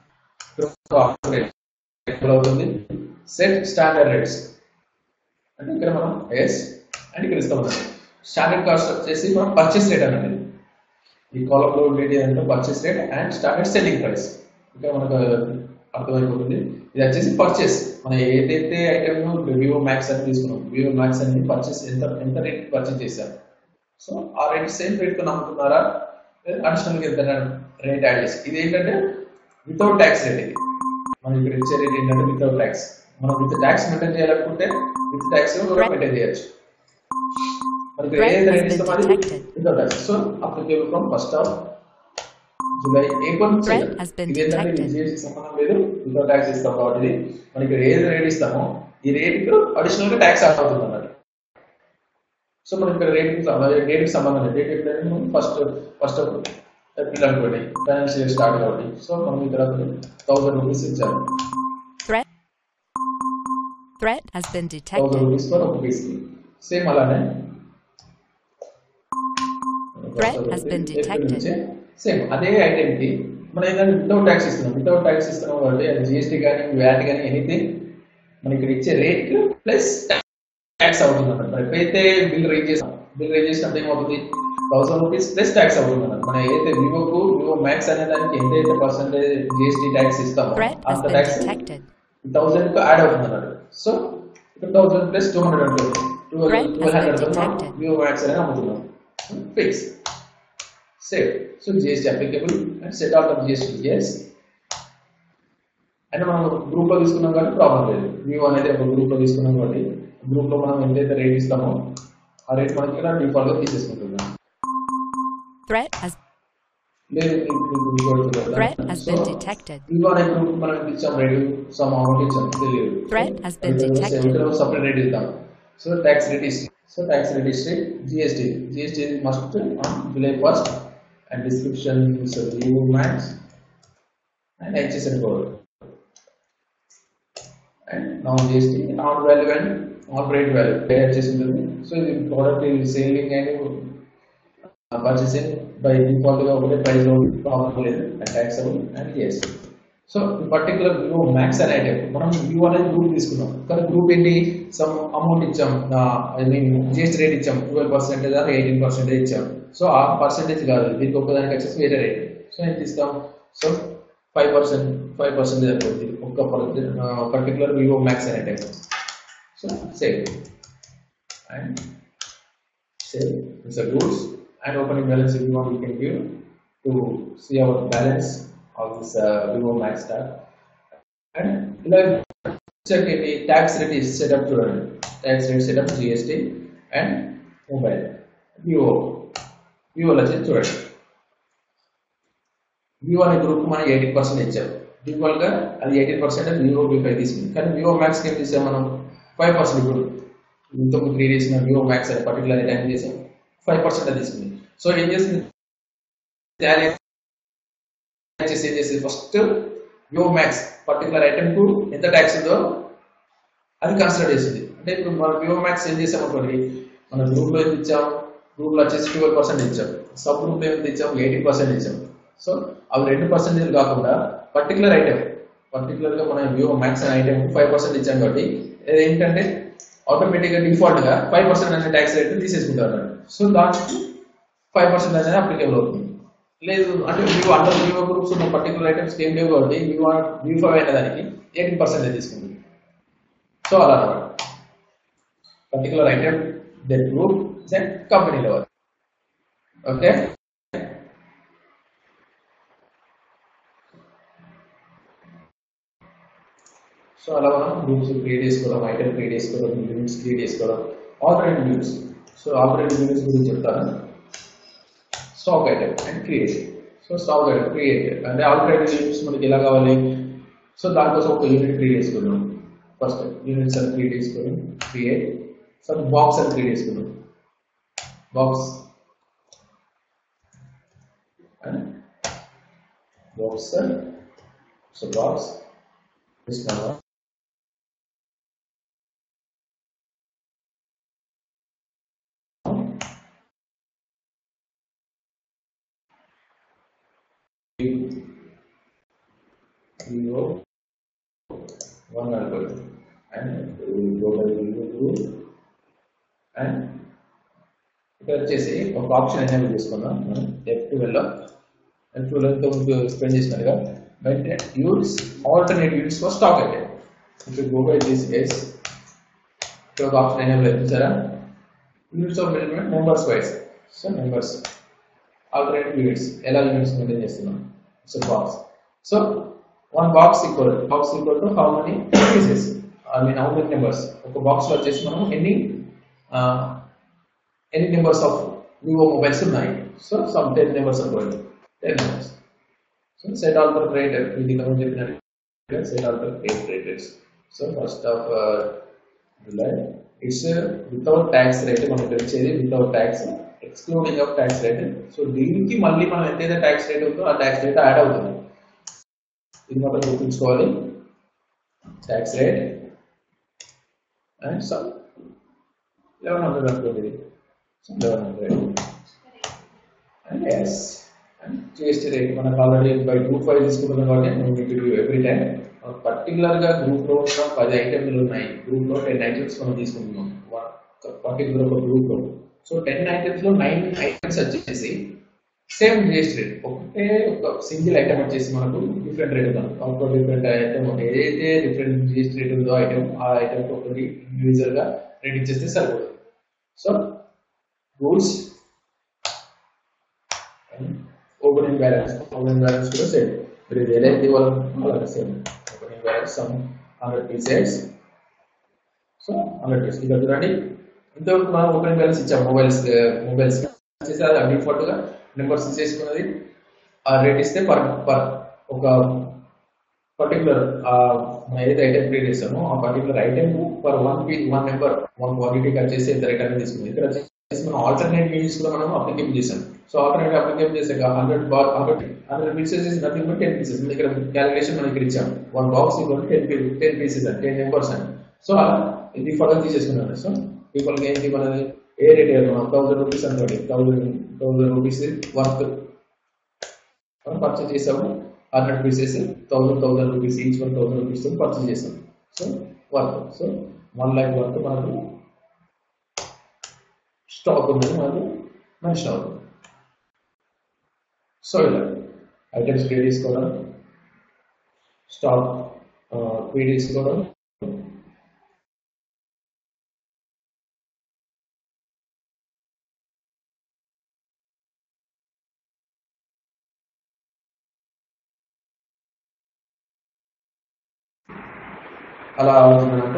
అవుతుంది సెట్ స్టాండర్డ్ రేట్స్ అంటే ఇక్కడ మనం ఎస్ అండ్ ఇక్కడ ఇస్తాం స్టాండర్డ్ కాస్ట్ వచ్చేసి మనం పర్చేస్ రేట్ అనేది ఈ కాలంలో ఉండేది అంటే purchase rate and standard selling price ఇక్కడ మనకు అర్థమైపోతుంది ఇది వచ్చేసి పర్చేస్ మనం ఏదైతే ఐటమ్ వివో మ్యాక్స్ అని తీసుకున్నాం వివో మ్యాక్స్ అనేది పర్చేస్ ఎంత ఎంత రేట్ పర్చేస్ చేశారు సో ఆ రేట్ సేమ్ రేట్ తో నమ్ముతున్నారా అడిషనల్ ఎంత రేట్ యాడ్ చేసి ఇది ఏంటంటే వితౌట్ ట్యాక్స్ రేట్ ఇది మనం ఇక్కడ ఇచ్చే రేట్ ఏంటంటే వితౌట్ ట్యాక్స్ మనం విత్ ట్యాక్స్ మెయింటైన్ చేయాలనుకుంటే విత్ ట్యాక్స్ కూడా మెయింటైన్ చేయొచ్చు మరి ఇక్కడ Brett ఏదైతే has రేట్ been ఇస్తామో అది detected. Without tax so applicable from first of July April Brett has been ఇది ఏంటంటే detected. జిఎస్టీ సంబంధం లేదు వితౌట్ ట్యాక్స్ ఇస్తాం కాబట్టి ఇది మనకి ఇక్కడ ఏది రేట్ ఇస్తామో ఈ రేట్ కు అడిషనల్ గా ట్యాక్స్ యాడ్ అవుతుంది అన్నమాట సో మనకి ఇక్కడ రేట్ డేట్ కి సంబంధం లేదు డేట్ ఎప్పుడైతే మనం ఫస్ట్ ఫస్ట్ ఏప్రిల్ అనుకోండి ఫైనాన్షియల్ ఇయర్ స్టార్ట్ కాబట్టి సో మనం ఇక్కడ థౌసండ్ రూపీస్ ఇచ్చారు Threat. Threat has been thousand detected. Rupees for ఒక పీస్ కి సేమ్ అలానే Threat has been detected. Same అదే ఐటెం కి మనం ఏంటంటే వితౌట్ ట్యాక్స్ ఇస్తున్నాం వితౌట్ ట్యాక్స్ ఇస్తున్నాం కాబట్టి అది జిఎస్టీ కానీ వ్యాట్ కానీ ఎనీథింగ్ మన ఇక్కడ ఇచ్చే రేట్ ప్లస్ ట్యాక్స్ అవుతుంది అన్నమాట మనం ఎప్పుడైతే బిల్ రేజ్ చేస్తాం బిల్ రేజ్ చేసినప్పుడు ఏమవుతుంది థౌసండ్ రూపీస్ ప్లస్ ట్యాక్స్ అవుతుంది అన్నమాట మనం ఏదైతే వివోకు వివో మ్యాక్స్ అనే దానికి ఎంతైతే పర్సెంటేజ్ జిఎస్టీ ట్యాక్స్ ఇస్తామో Threat has అంత been ట్యాక్స్ detected. థౌసండ్ కు యాడ్ అవుతుంది అన్నమాట సో ఇక్కడ థౌసండ్ ప్లస్ టూ హండ్రెడ్ ఉంటుంది two Threat has twelve hundred been detected. Vivo max అనేది అమ్ముతున్నాం fix save so GST applicable and set out of GST ఎస్ అంటే మనం గ్రూప్ లో తీసుకున్నాం కాబట్టి ప్రాబ్లం లేదు వివో అనేది ఒక గ్రూప్ లో తీసుకున్నాం కాబట్టి గ్రూప్ లో మనం ఎంతైతే రేట్ ఇస్తామో ఆ రేట్ మనకి ఇక్కడ డిఫాల్ట్ గా తీసేసుకుంటున్నాం Threat has లేదు threat has been detected. Vivo అనే గ్రూప్ మనం ఇచ్చాం రేట్ సమ్ అమౌంట్ ఇచ్చాం తెలియదు Threat has been detected. Separate rate ఇద్దాం so tax rate history so tax rate history GST GST must on July first and description Vivo max and HSN code and non GST non value and operate value pay వచ్చేసి ఉంటుంది so ఇది product selling and purchasing by default గా ఒకటే price లో problem లేదు and taxable and GST so particular Vivo max అనే item మనం Vivo అనేది గ్రూప్ తీసుకున్నాం కానీ గ్రూప్ ఏంటి సమ్ అమౌంట్ ఇచ్చాం ఐ మీన్ జిఎస్టీ రేట్ ఇచ్చాం twelve percentage or eighteen percentage ఇచ్చాం సో ఆ పర్సెంటేజ్ కాదు దీనికి ఒక్కదానికి వచ్చేసి వేరే రేట్ సో ఏం తీస్తాం so five percent five percentage అయిపోతుంది ఒక్క పర్టికులర్ వివో మ్యాక్స్ అనే item so save and save it's a goods and opening balance if you want you can give to see our balance of this uh, Vivo Max tab and like check if the tax rate is set up to run tax rate set up GST and mobile Vivo Vivo వచ్చి చూడండి Vivo అనే group మనం eighteen percent ఇచ్చాం default గా అది eighteen percent Vivo V five తీసుకుంది కానీ Vivo max ఏం చేసాం మనం ఫైవ్ పర్సెంట్ ఇప్పుడు ఇంతకు క్రియేట్ చేసిన వివో మ్యాక్స్ అనే పర్టికులర్ టైం చేసాం ఫైవ్ పర్సెంట్ తీసుకుంది సో ఏం చేసింది tally చేసి ఏం చేసింది first Vivo max particular item కు ఎంత ట్యాక్స్ ఉందో అది కన్సిడర్ చేసింది అంటే ఇప్పుడు మన వివో మ్యాక్స్ ఏం చేసాం అనుకోండి మన గ్రూప్ లో ఎంత ఇచ్చాం గ్రూప్ లో వచ్చేసి ట్వెల్వ్ పర్సెంట్ ఇచ్చాం సబ్ గ్రూప్ లో ఎంత ఇచ్చాం ఎయిటీన్ పర్సెంట్ ఇచ్చాం సో అవి రెండు పర్సెంటేజ్ కాకుండా పర్టికులర్ ఐటమ్ పర్టికులర్ గా మనం వివో మ్యాక్స్ అనే ఐటమ్ ఫైవ్ పర్సెంట్ ఇచ్చాం కాబట్టి ఇది ఏంటంటే ఆటోమేటిక్ గా డిఫాల్ట్ గా ఫైవ్ పర్సెంట్ అనే ట్యాక్స్ రేట్ తీసేసుకుంటారు సో దానికి ఫైవ్ పర్సెంట్ అనేది అప్లికేబుల్ అవుతుంది లేదు అంటే వివో అండర్ వివో గ్రూప్స్ ఉన్న పర్టికులర్ ఐటమ్స్ ఏం లేవు కాబట్టి వివో వి ఫైవ్ అయిన దానికి ఎయిటీన్ పర్సెంట్ తీసుకుంటుంది సో అలా అనమాట particular item then group then company level okay so అలా మనం గ్రూప్స్ క్రియేట్ చేసుకోవడం ఐటమ్ క్రియేట్ చేసుకోవడం యూనిట్స్ క్రియేట్ చేసుకోవడం operating units so operating units గురించి చెప్తాను stock item and create so stock item create అంటే ఆపరేటింగ్ యూనిట్స్ మనకి ఎలా కావాలి సో దానికోసం ఒక యూనిట్ క్రియేట్ చేసుకున్నాం ఫస్ట్ యూనిట్స్ అని క్రియేట్ చేసుకొని క్రియేట్ సమ్ బాక్స్ అని క్రియేట్ చేసుకున్నాం బాక్స్ బాక్స్ సో బాక్స్ తీసుకున్నావా zero one algorithm and we go by zero group and ఇక్కడ వచ్చేసి ఒక ఆప్షన్ ఎనేబుల్ చేసుకుందాం మనం ఎఫ్ ట్వెల్వ్లో ఎఫ్ ట్వెల్వ్ ఎంతో మీకు ఎక్స్ప్లెయిన్ చేసినట్టుగా but use alternate units for stock అయితే ఇప్పుడు గో బై దిస్ గైస్ ఇక్కడ ఒక ఆప్షన్ ఎనేబుల్ అయితే సరే units of measurement members wise so members alternative units ఎలా యూనిట్స్ మెయింటైన్ చేస్తున్నాం so box so one box equal box equal to how many pieces I mean how many numbers ఒక box లో వచ్చేసి మనం ఎన్ని ఎన్ని నెంబర్స్ ఆఫ్ వివో మొబైల్స్ ఉన్నాయి so some ten numbers అనుకోండి ten numbers so set alter rater ఇది మనం చెప్పినట్టు set alter eight raters so first of July it's without tax rate మనకు తెలిసేది without tax excluding of tax rate so దీనికి మళ్ళీ మనం ఎంతైతే ట్యాక్స్ రేట్ ఉందో ఆ ట్యాక్స్ రేట్ యాడ్ అవుతుంది ఇది మాత్రం గుర్తుంచుకోవాలి tax rate and some eleven hundred అనుకోండి eleven hundred and S and GST rate మనకు ఆల్రెడీ బై గ్రూప్ వైజ్ తీసుకుంటున్నాం కాబట్టి మనం మీకు ఎవ్రీ టైం పర్టికులర్ గా గ్రూప్ లో ఉన్న పది ఐటెంలు ఉన్నాయి గ్రూప్ లో టెన్ ఐటమ్స్ మనం తీసుకుంటున్నాం పర్టికులర్ ఒక గ్రూప్ లో సో టెన్ ఐటమ్స్ లో నైన్ ఐటమ్స్ వచ్చేసి సేమ్ జిఎస్టీ రేట్ ఒకటే ఒక సింగిల్ ఐటమ్ వచ్చేసి మనకు డిఫరెంట్ రేట్ ఉందాం ఒక డిఫరెంట్ ఐటమ్ ఏదైతే డిఫరెంట్ జిఎస్టీ రేట్ ఉందో ఐటమ్ ఆ ఐటమ్ ఒకటి ఇండివిజువల్ గా రేట్ ఇచ్చేస్తే సరిపోతుంది so rules opening balance opening balance కూడా సేమ్ మీరు ఇది ఏదైతే వాళ్ళకి same opening balance some hundred pieces so hundred piece ఇక్కడ చూడండి ఇంతవరకు మనం ఓపెనింగ్ బ్యాలెన్స్ ఇచ్చాం మొబైల్స్ మొబైల్స్ చేసి అది డిఫాల్ట్ గా నెంబర్స్ చేసుకున్నది ఆ రేట్ ఇస్తే పర్ పర్ ఒక పర్టికులర్ మనం ఏదైతే ఐటమ్ క్రియేట్ చేస్తామో ఆ particular item per one P one number one క్వాంటిటీకి వచ్చేసి ఎంత రేట్ అనేది తీసుకుంది ఇక్కడ వచ్చేసి మనం ఆల్టర్నేట్ యూనిట్స్ కూడా మనం అప్లికేబుల్ చేసాం సో ఆల్టర్నేట్ అప్లికేబుల్ చేసాక hundred bar hundred hundred pieces is nothing but ten pieces ఇక్కడ క్యాలిక్యులేషన్ మనం ఇక్కడ ఇచ్చాం one box equal ten ten pieces అని టెన్ నెంబర్స్ అని సో అలా ఇది ఫర్దర్ తీసేసుకున్నాను సో పీపుల్కి ఏంటి మనది ఏ రేట్ మనం థౌసండ్ రూపీస్ అనుకోండి థౌసండ్ థౌసండ్ రూపీస్ వర్త్ మనం పర్చేస్ చేసాము hundred pieces thousand thousand rupees each one thousand rupees purchase చేసాం so worth so one lakh worth మనకు స్టాక్ ఉన్నది మనకు మెన్షన్ అవుతుంది సో ఇలా ఐటమ్స్ క్రియేట్ చేసుకోవడం స్టాక్ క్రియేట్ చేసుకోవడం అలా అవుతుందంటే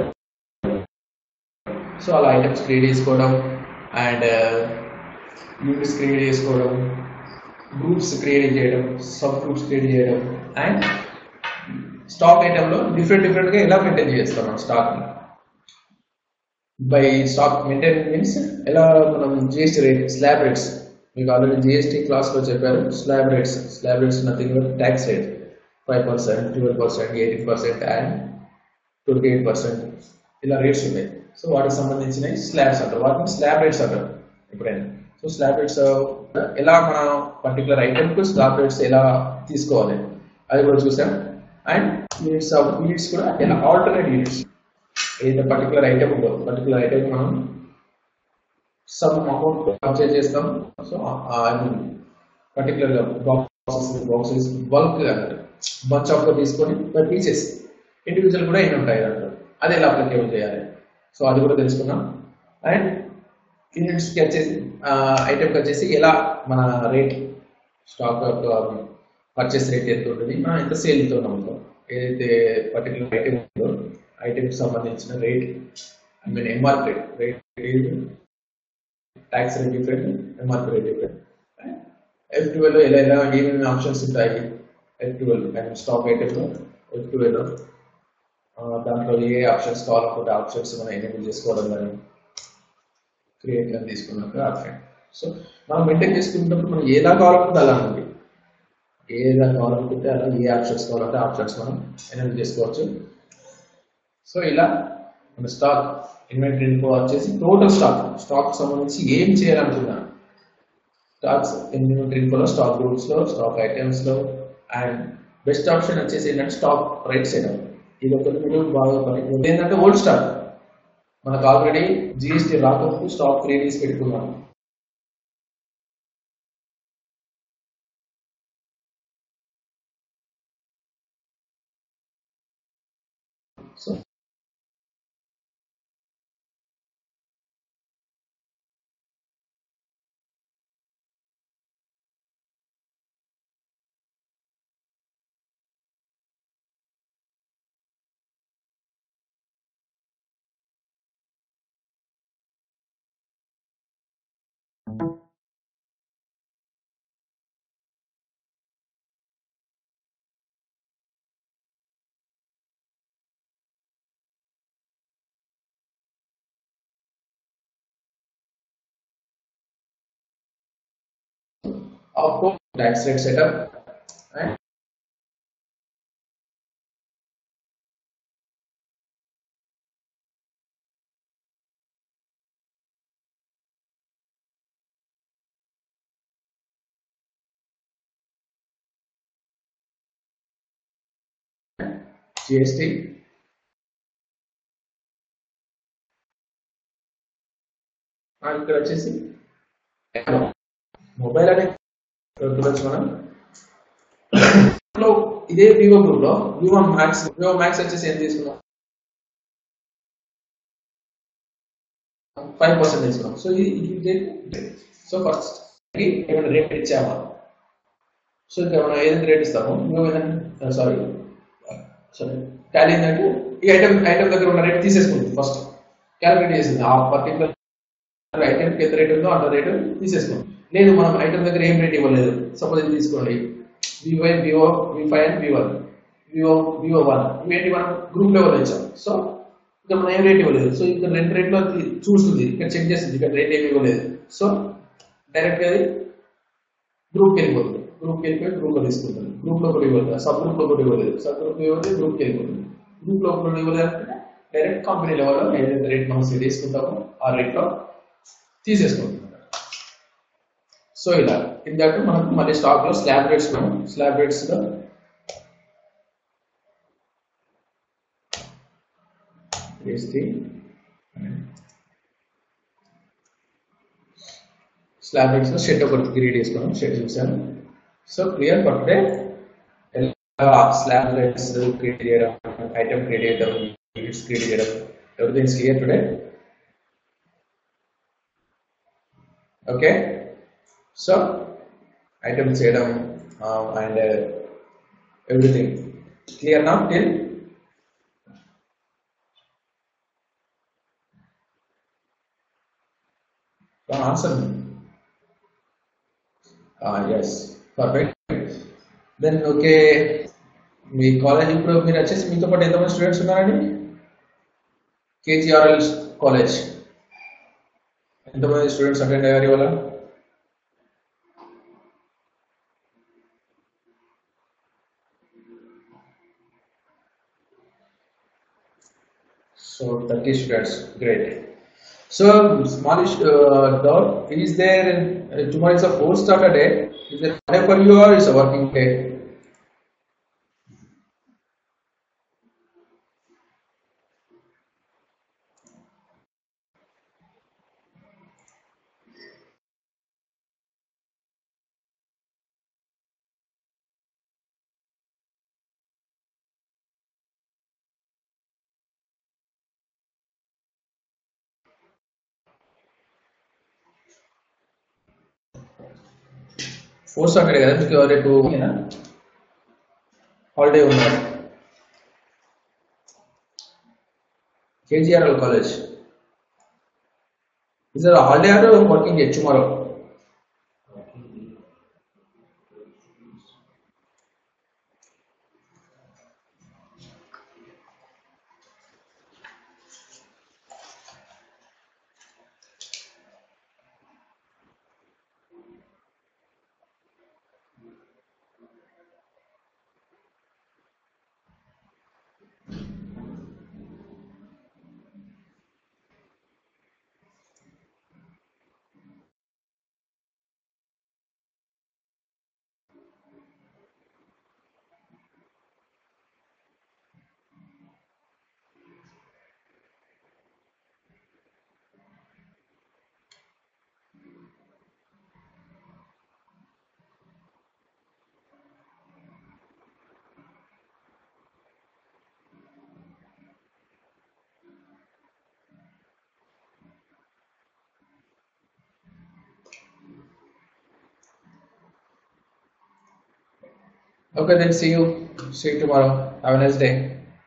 సో అలా ఐటమ్స్ క్రియేట్ చేసుకోవడం అండ్ యూనిట్స్ క్రియేట్ చేసుకోవడం గ్రూప్స్ క్రియేట్ చేయడం సబ్ గ్రూప్స్ క్రియేట్ చేయడం అండ్ స్టాక్ ఐటెంలో డిఫరెంట్ డిఫరెంట్గా ఎలా మెయింటైన్ చేస్తాం మనం స్టాక్ని బై స్టాక్ మెయింటైన్ మీన్స్ ఎలా మనం జిఎస్టీ రేట్ స్లాబ్ రేట్స్ మీకు ఆల్రెడీ జిఎస్టీ క్లాస్లో చెప్పారు slab rates slab rates nothing but tax rate five percent twelve percent eighteen percent and twenty eight percent ఇలా రేట్స్ ఉన్నాయి సో వాటికి సంబంధించిన స్లాబ్స్ అంటారు వాటిని స్లాబ్ రేట్స్ అంటారు ఎప్పుడైనా సో స్లాబ్ రేట్స్ ఎలా మన పర్టికులర్ ఐటమ్కు స్లాబ్ రేట్స్ ఎలా తీసుకోవాలి అది కూడా చూసాం అండ్ యూనిట్స్ ఆఫ్ యూనిట్స్ కూడా ఎలా ఆల్టర్నేట్ యూనిట్స్ ఏదైతే పర్టికులర్ ఐటమ్ ఉందో పర్టికులర్ ఐటమ్ మనం సమ్ అమౌంట్ పర్చేజ్ చేస్తాం సో ఐ మీన్ పర్టికులర్గా బాక్సెస్ బాక్సెస్ బల్క్ అన్నట్టు బంచ్ ఆఫ్ గా తీసుకొని బై పీసెస్ ఇండివిజువల్ కూడా ఎన్ని ఉంటాయి దాంట్లో అది ఎలా అప్లికేబుల్ చేయాలి సో అది కూడా తెలుసుకున్నాం అండ్ యూనిట్స్కి వచ్చేసి ఐటమ్కి వచ్చేసి ఎలా మన రేట్ స్టాక్ యొక్క పర్చేస్ రేట్ ఎంత ఉంటుంది మనం ఎంత సేల్తో నమ్ముతాం ఏదైతే పర్టికులర్ ఐటమ్ ఉందో ఐటమ్కి సంబంధించిన rate I mean MRP rate rate tax rate different MRP rate different F twelve ఎలా ఎలా ఏమేమి ఆప్షన్స్ ఉంటాయి ఎఫ్ ట్వెల్వ్ అండ్ స్టాక్ ఐటమ్లో ఎఫ్ ట్వెల్వ్ దాంట్లో ఏ ఆప్షన్స్ కావాలనుకుంటే ఆప్షన్స్ మనం ఎనేబుల్ చేసుకోవడం కానీ క్రియేట్ అని తీసుకున్నాక ఆప్షన్ సో మనం మెయింటైన్ చేసుకున్నప్పుడు మనం ఏలా కావాలనుకుంటే అలా ఉంది ఏదా కావాలనుకుంటే అలా ఏ ఆప్షన్స్ కావాలంటే ఆప్షన్స్ మనం ఎనేబుల్ చేసుకోవచ్చు సో ఇలా మన స్టాక్ ఇన్వెంటరీ ఇన్ఫో వచ్చేసి టోటల్ స్టాక్ స్టాక్ సంబంధించి ఏం చేయాలనుకున్నా స్టాక్స్ ఇన్వెంటరీ ఇన్ఫోలో స్టాక్ గ్రూప్స్లో స్టాక్ ఐటమ్స్లో అండ్ బెస్ట్ ఆప్షన్ వచ్చేసి ఏంటంటే స్టాక్ రైట్ సైడ్ ఇది ఒకటి మీరు బాగా పని ఇది ఏంటంటే ఓల్డ్ స్టాక్ మనకు ఆల్రెడీ జిఎస్టీ రాకముందు స్టాక్ త్రీ డేస్ పెట్టుకున్నాం so of course tax rate setup and GST and ఇక్కడ వచ్చేసి మొబైల్ అనే చూడొచ్చు మనం లో ఇదే వివో గ్రూప్ లో వివో మ్యాక్స్ వివో మ్యాక్స్ వచ్చేసి ఏం తీసుకున్నాం ఫైవ్ పర్సెంట్ తీసుకున్నాం సో ఇది సో ఫస్ట్ ఏమైనా రేట్ ఇచ్చామా సో ఇంకా మనం ఏదైతే రేట్ ఇస్తామో వివో ఏదైనా సారీ సారీ టాలీ ఏంటంటే ఈ ఐటమ్ ఐటమ్ దగ్గర ఉన్న రేట్ తీసేసుకుంది ఫస్ట్ క్యాలిక్యులేట్ చేసింది ఆ పర్టికులర్ ఐటమ్ ఎంత రేట్ ఉందో అంత రేటు తీసేసుకోండి లేదు మనం ఐటమ్ దగ్గర ఏం రేట్ ఇవ్వలేదు సపోజ్ ఇది తీసుకోండి Vivo Vivo V five and V one Vivo Vivo one ఇవేంటి మనం గ్రూప్ లెవెల్ ఇచ్చాం సో ఇక్కడ మనం ఏం రేట్ ఇవ్వలేదు సో ఇక్కడ రెండు రేట్లో చూస్తుంది ఇక్కడ చెక్ చేస్తుంది ఇక్కడ రేట్ ఏమి ఇవ్వలేదు సో డైరెక్ట్గా అది గ్రూప్కి వెళ్ళిపోతుంది గ్రూప్కి వెళ్ళిపోయి గ్రూప్లో తీసుకుంటుంది గ్రూప్లో ఒకటి ఇవ్వలేదు సబ్ గ్రూప్లో ఒకటి ఇవ్వలేదు సబ్ గ్రూప్ ఇవ్వలేదు గ్రూప్కి వెళ్ళిపోతుంది గ్రూప్లో ఒకటి ఇవ్వలేదు అంటే డైరెక్ట్ కంపెనీ లెవెల్లో ఏదైతే రేట్ మనం సెట్ చేసుకుంటామో ఆ రేట్లో తీసేసుకుంటుంది సో ఇలా ఇందాక మనకు మళ్ళీ స్టాక్ లో స్లాబ్ రేట్స్ స్లాబ్ రేట్స్ లో స్లాబ్ రేట్స్ లో షెడ్ ఒకటి క్రియేట్ చేసుకున్నాం షెడ్ చూసాను so clear for today slab rates create చేయడం ఐటమ్ క్రియేట్ చేయడం యూనిట్స్ క్రియేట్ చేయడం everything is clear today okay so items చేయడం అండ్ ఎవ్రీథింగ్ క్లియర్ నా till answer S perfect then okay మీ కాలేజ్ ఇప్పుడు మీరు వచ్చేసి మీతో పాటు ఎంతమంది స్టూడెంట్స్ ఉన్నారండి కేజీఆర్ఎల్ కాలేజ్ ఎంతమంది స్టూడెంట్స్ అటెండ్ అయ్యారు ఇవాళ So 30 students, great. So smallish uh, dot is there uh, tomorrow is a four starter day. Is there Monday for you or is a working day? For Saturday కదా మీకు రేపు holiday ఉన్నారు KGRL college is holiday are working day tomorrow Okay, then see you. See you tomorrow. Have a nice day.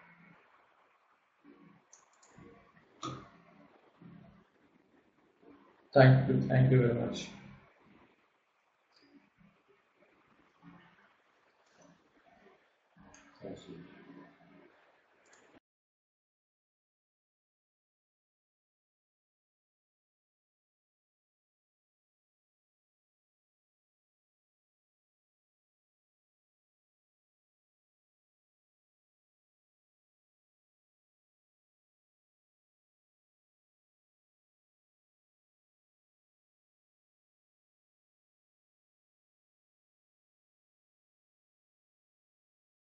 Thank you. Thank you very much. Thank you.